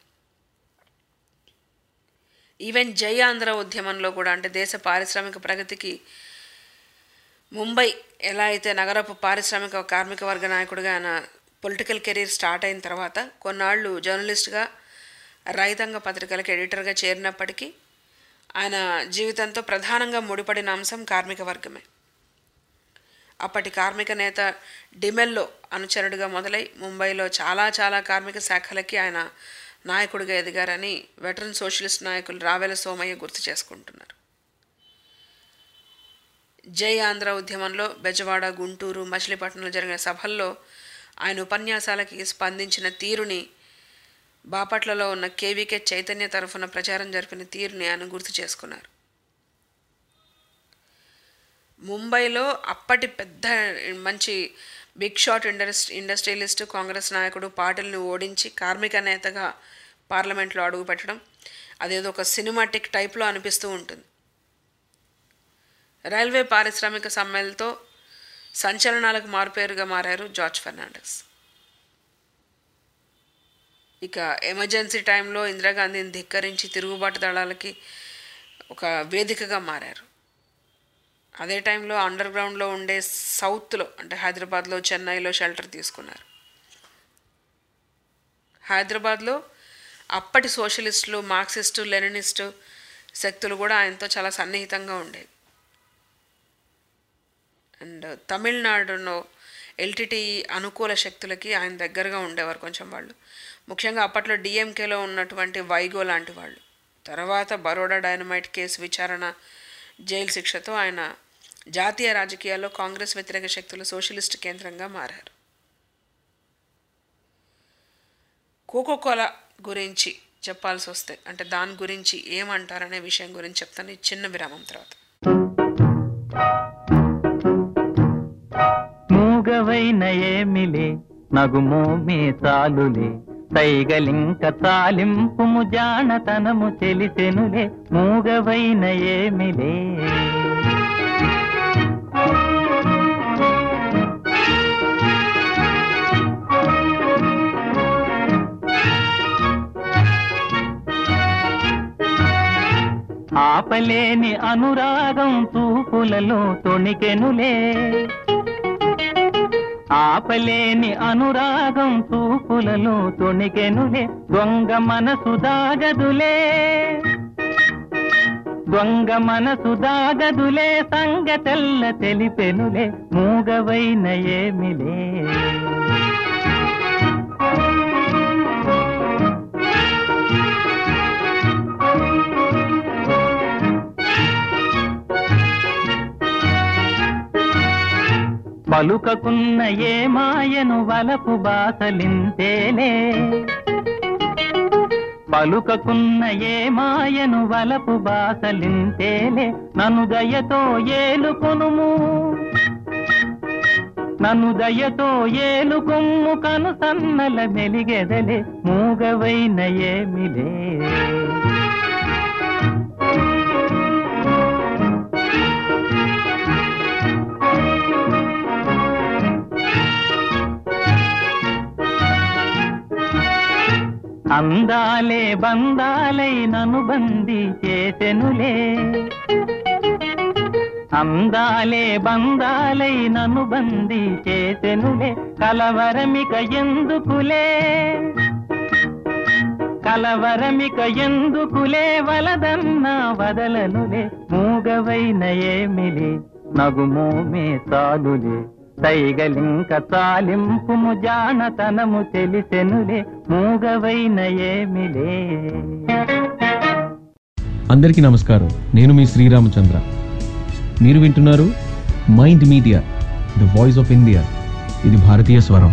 ఈవెన్ జై ఆంధ్ర ఉద్యమంలో కూడా అంటే దేశ పారిశ్రామిక ప్రగతికి ముంబై ఎలా అయితే నగరపు పారిశ్రామిక కార్మిక వర్గ నాయకుడిగా ఆయన పొలిటికల్ కెరీర్ స్టార్ట్ అయిన తర్వాత కొన్నాళ్ళు జర్నలిస్ట్గా రైతాంగ పత్రికలకు ఎడిటర్గా చేరినప్పటికీ ఆయన జీవితంతో ప్రధానంగా ముడిపడిన అంశం కార్మిక వర్గమే అప్పటి కార్మిక నేత డిమెల్లో అనుచరుడిగా మొదలై ముంబైలో చాలా చాలా కార్మిక శాఖలకి ఆయన నాయకుడిగా ఎదిగారని వెటరన్ సోషలిస్ట్ నాయకులు రావెల సోమయ్య గుర్తు చేసుకుంటున్నారు జై ఆంధ్ర ఉద్యమంలో బెజవాడ గుంటూరు మచిలీపట్నంలో జరిగిన సభల్లో ఆయన ఉపన్యాసాలకి స్పందించిన తీరుని బాపట్లలో ఉన్న కేవీకే చైతన్య తరఫున ప్రచారం జరిపిన తీరుని ఆయన గుర్తు చేసుకున్నారు ముంబైలో అప్పటి పెద్ద మంచి big shot indus industrialist Congress నాయకుడు పాటిల్ని ఓడించి కార్మిక నేతగా పార్లమెంట్లో అడుగు పెట్టడం అదేదో ఒక సినిమాటిక్ టైప్లో అనిపిస్తూ ఉంటుంది రైల్వే పారిశ్రామిక సమ్మెలతో సంచలనాలకు మారుపేరుగా మారారు జార్జ్ ఫెర్నాండస్ ఇక ఎమర్జెన్సీ టైంలో ఇందిరాగాంధీని ధిక్కరించి తిరుగుబాటు దళాలకి ఒక వేదికగా మారారు అదే టైంలో అండర్ గ్రౌండ్లో ఉండే సౌత్లో అంటే హైదరాబాద్లో చెన్నైలో షెల్టర్ తీసుకున్నారు హైదరాబాద్లో అప్పటి సోషలిస్టులు మార్క్సిస్టు లెనినిస్టు శక్తులు కూడా ఆయనతో చాలా సన్నిహితంగా ఉండేవి అండ్ తమిళనాడులో ఎల్టీటీ అనుకూల శక్తులకి ఆయన దగ్గరగా ఉండేవారు కొంచెం వాళ్ళు ముఖ్యంగా అప్పట్లో డిఎంకేలో ఉన్నటువంటి వైగో లాంటి వాళ్ళు తర్వాత బరోడా డైనమైట్ కేసు విచారణ జైలు శిక్షతో ఆయన జాతీయ రాజకీయాల్లో కాంగ్రెస్ వ్యతిరేక శక్తుల సోషలిస్ట్ కేంద్రంగా మారారు కోకోకోలా గురించి చెప్పాల్సి వస్తే అంటే దాని గురించి ఏమంటారనే విషయం గురించి చెప్తాను ఈ చిన్న విరామం తర్వాత మూగవైన ఏమిలే నగుమోమే చాలులే సైగలింక తాలింపుము జానతనము తెలిసెనులే మూగవైన ఏమిలే ఆపలేని అనురాగం చూపులలో తొణికెనులే ఆపలేని అనురాగం చూపులలో తొణికెనులే దొంగ మనసు దాగదులే దొంగ మనసు దాగదులే సంగతెల్ల తెలిపెనులే మూగవైన ఏమిలే పలుకకున్న ఏ మాయను వలపు బాసలింతేలే పలుకకున్న ఏ మాయను వలపు బాసలింతేలే నన్ను దయతో ఏలుకొనుము నన్ను దయతో ఏలుకొమ్ము కను సన్నల మెలిగెదలే మూగవైన ఏమిలే అందాలే బందాలై నను బందీ చేసెనులే అందాలే బందాలై నన్ను బందీ చేసెనులే కలవరమిక ఎందుకులే కలవరమిక ఎందుకులే వలదన్నా వదలనులే మూగవైన ఏమిలే నగుమోమే చాలులే సైగలింక చాలింపుము జానతనము తెలిసెనులే మూగవైన ఏమిలే అందరికీ నమస్కారం నేను మీ శ్రీరామచంద్ర మీరు వింటున్నారు Mind Media the voice of India ఇది భారతీయ స్వరం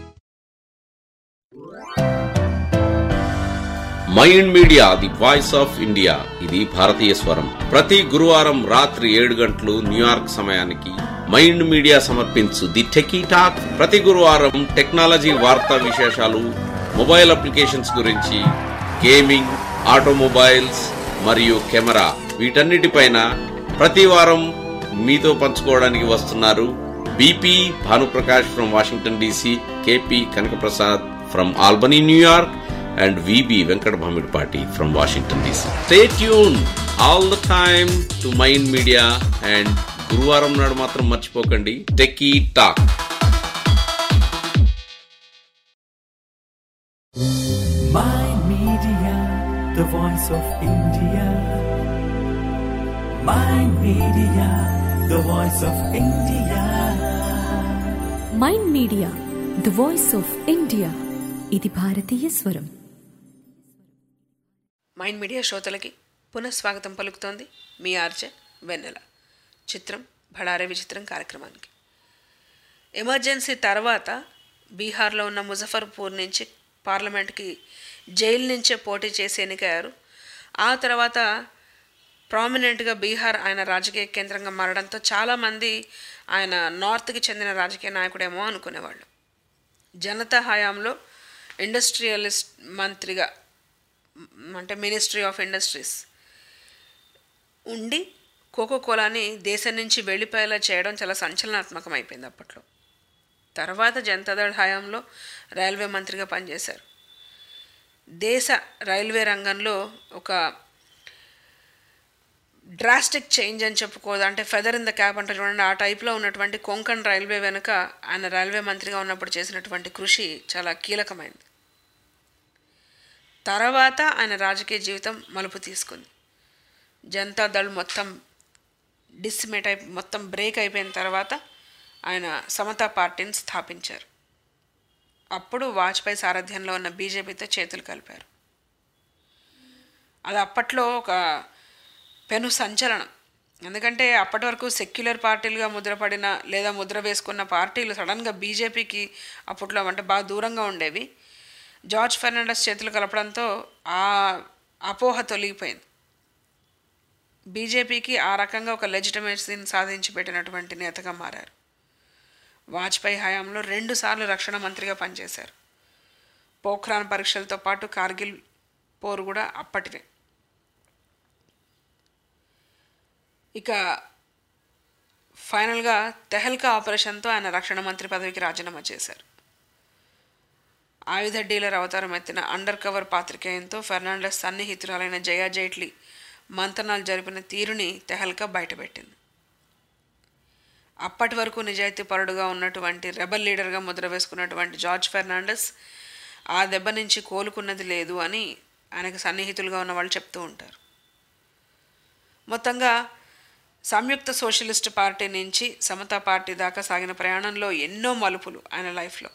Mind Media the voice of India ఇది భారతీయ స్వరం ప్రతి గురువారం రాత్రి ఏడు గంటలు న్యూయార్క్ సమయానికి మైండ్ మీడియా సమర్పించు ది టెకీ టాక్ ప్రతి గురువారం టెక్నాలజీ వార్తా విశేషాలు మొబైల్ అప్లికేషన్స్ గురించి గేమింగ్ ఆటోమొబైల్స్ మరియు కెమెరా వీటన్నిటిపైన ప్రతి వారం మీతో పంచుకోవడానికి వస్తున్నారు BP Bhanuprakash from Washington DC KP Kanakaprasad from Albany New York and VB Venkat Bhamidpati from Washington DC. Stay tuned all the time to Mind Media and గురువారం నాడు మాత్రం మర్చిపోకండి techie talk Mind Media, the voice of India. Mind Media, the voice of India. Mind Media the voice of India ఇది భారతీయ స్వరం Mind media శ్రోతలకి పునఃస్వాగతం పలుకుతోంది మీ ఆర్జే వెన్నెల చిత్రం భడారే విచిత్రం కార్యక్రమానికి ఎమర్జెన్సీ తర్వాత బీహార్లో ఉన్న ముజఫర్పూర్ నుంచి పార్లమెంట్కి జైలు నుంచే పోటీ చేసి ఎన్నికయ్యారు ఆ తర్వాత ప్రామినెంట్గా బీహార్ ఆయన రాజకీయ కేంద్రంగా మారడంతో చాలామంది ఆయన నార్త్కి చెందిన రాజకీయ నాయకుడేమో అనుకునేవాళ్ళు జనతా హయాంలో ఇండస్ట్రియలిస్ట్ మంత్రిగా మ్, అంటే మినిస్ట్రీ ఆఫ్ ఇండస్ట్రీస్ ఉండి కోకో కోలాని దేశం నుంచి వెళ్ళిపోయేలా చేయడం చాలా సంచలనాత్మకం అయిపోయింది అప్పట్లో తర్వాత జనతాదళ్ హయాంలో రైల్వే మంత్రిగా పనిచేశారు దేశ రైల్వే రంగంలో ఒక డ్రాస్టిక్ చేంజ్ అని చెప్పుకోదు అంటే ఫెదర్ ఇన్ ద క్యాప్ అంటే చూడండి ఆ టైప్లో ఉన్నటువంటి కొంకణ్ రైల్వే వెనుక ఆయన రైల్వే మంత్రిగా ఉన్నప్పుడు చేసినటువంటి కృషి చాలా కీలకమైంది తర్వాత ఆయన రాజకీయ జీవితం మలుపు తీసుకుంది జనతాదళ్ మొత్తం డిస్మేట్ అయి మొత్తం బ్రేక్ అయిపోయిన తర్వాత ఆయన సమతా పార్టీని స్థాపించారు అప్పుడు వాజ్పేయి సారథ్యంలో ఉన్న బీజేపీతో చేతులు కలిపారు అది అప్పట్లో ఒక పెను సంచలనం ఎందుకంటే అప్పటి వరకు సెక్యులర్ పార్టీలుగా ముద్రపడిన లేదా ముద్ర వేసుకున్న పార్టీలు సడన్గా బీజేపీకి అప్పట్లో అంటే బాగా దూరంగా ఉండేవి జార్జ్ ఫెర్నాండస్ చేతులు కలపడంతో ఆ అపోహ తొలగిపోయింది బీజేపీకి ఆ రకంగా ఒక లెజిటమేసీని సాధించి పెట్టినటువంటి నేతగా మారారు వాజ్పేయి హయాంలో రెండుసార్లు రక్షణ మంత్రిగా పనిచేశారు పోఖ్రాన్ పరీక్షలతో పాటు కార్గిల్ పోరు కూడా అప్పటివే ఇక ఫైనల్గా తెహల్కా ఆపరేషన్తో ఆయన రక్షణ మంత్రి పదవికి రాజీనామా చేశారు ఆయుధ డీలర్ అవతారం ఎత్తిన అండర్ కవర్ పాత్రికేయంతో ఫెర్నాండస్ సన్నిహితురాలైన జయా జైట్లీ మంతనాలు జరిపిన తీరుని తెహల్కా బయటపెట్టింది అప్పటి వరకు నిజాయితీపరుడుగా ఉన్నటువంటి రెబల్ లీడర్గా ముద్ర వేసుకున్నటువంటి జార్జ్ ఫెర్నాండస్ ఆ దెబ్బ నుంచి కోలుకున్నది లేదు అని ఆయనకు సన్నిహితులుగా ఉన్న వాళ్ళు చెప్తూ ఉంటారు మొత్తంగా సంయుక్త సోషలిస్ట్ పార్టీ నుంచి సమతా పార్టీ దాకా సాగిన ప్రయాణంలో ఎన్నో మలుపులు ఆయన లైఫ్లో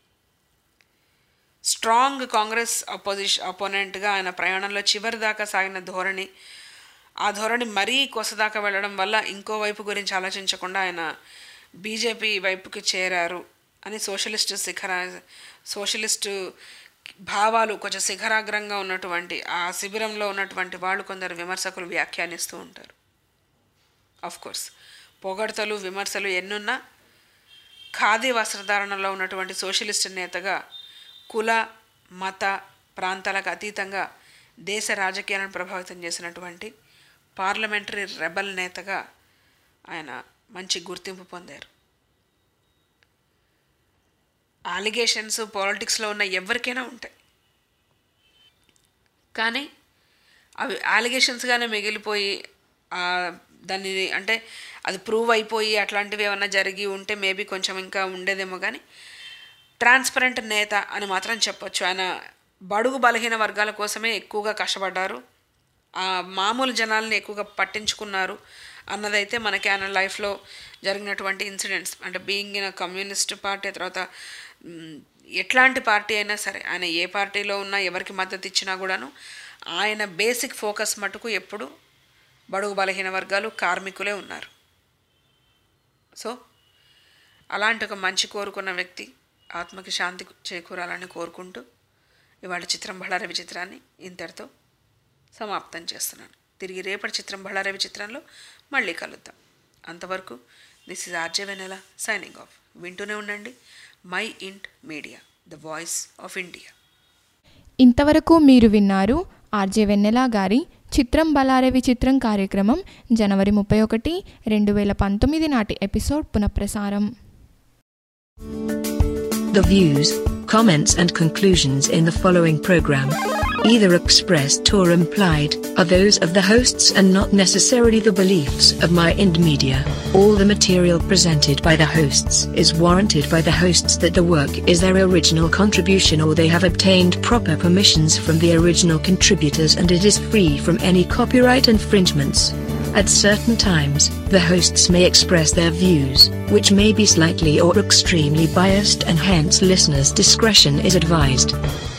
స్ట్రాంగ్ కాంగ్రెస్ అపోజిషన్ అపోనెంట్గా ఆయన ప్రయాణంలో చివరి దాకా సాగిన ధోరణి ఆ ధోరణి మరీ కొసదాకా వెళ్ళడం వల్ల ఇంకో వైపు గురించి ఆలోచించకుండా ఆయన బీజేపీ వైపుకి చేరారు అని సోషలిస్టు శిఖర సోషలిస్టు భావాలు కొంచెం శిఖరాగ్రంగా ఉన్నటువంటి ఆ శిబిరంలో ఉన్నటువంటి వాళ్ళు కొందరు విమర్శకులు వ్యాఖ్యానిస్తూ ఉంటారు ఆఫ్ కోర్స్ పొగడ్తలు విమర్శలు ఎన్నున్నా ఖాదీ వస్త్రధారణలో ఉన్నటువంటి సోషలిస్ట్ నేతగా కుల మత ప్రాంతాలకు అతీతంగా దేశ రాజకీయాలను ప్రభావితం చేసినటువంటి పార్లమెంటరీ రెబల్ నేతగా ఆయన మంచి గుర్తింపు పొందారు అలిగేషన్స్ పాలిటిక్స్లో ఉన్న ఎవరికైనా ఉంటాయి కానీ అవి అలిగేషన్స్గానే మిగిలిపోయి ఆ దాన్ని అంటే అది ప్రూవ్ అయిపోయి అట్లాంటివి ఏమన్నా జరిగి ఉంటే మేబీ కొంచెం ఇంకా ఉండేదేమో కానీ ట్రాన్స్పరెంట్ నేత అని మాత్రం చెప్పొచ్చు ఆయన బడుగు బలహీన వర్గాల కోసమే ఎక్కువగా కష్టపడ్డారు ఆ మామూలు జనాల్ని ఎక్కువగా పట్టించుకున్నారు అన్నదైతే మనకి ఆయన లైఫ్లో జరిగినటువంటి ఇన్సిడెంట్స్ అంటే బీయింగ్ ఇన్ కమ్యూనిస్ట్ పార్టీ తర్వాత మ్, ఎట్లాంటి పార్టీ అయినా సరే ఆయన ఏ పార్టీలో ఉన్నా ఎవరికి మద్దతు ఇచ్చినా కూడాను ఆయన బేసిక్ ఫోకస్ మటుకు ఎప్పుడు బడుగు బలహీన వర్గాలు కార్మికులే ఉన్నారు సో అలాంటి ఒక మంచి కోరుకున్న వ్యక్తి ఆత్మకి శాంతి చేకూరాలని కోరుకుంటూ ఇవాళ చిత్రం బళ్ళారవి చిత్రాన్ని ఇంతటితో సమాప్తం చేస్తున్నాను తిరిగి రేపటి చిత్రం బళ్ళారవి చిత్రంలో మళ్ళీ కలుద్దాం అంతవరకు this is RJ Vennela signing off వింటూనే ఉండండి Mind Media the voice of India ఇంతవరకు మీరు విన్నారు ఆర్జే వెన్నెల గారి చిత్రం బలారవి చిత్రం కార్యక్రమం జనవరి ముప్పై ఒకటి రెండు వేల పంతొమ్మిది నాటి ఎపిసోడ్ పునఃప్రసారం The views, comments, and conclusions in the following program, either expressed or implied, are those of the hosts and not necessarily the beliefs of My Ind Media. All the material presented by the hosts is warranted by the hosts that the work is their original contribution or they have obtained proper permissions from the original contributors and it is free from any copyright infringements. At certain times, the hosts may express their views, which may be slightly or extremely biased and hence listeners' discretion is advised.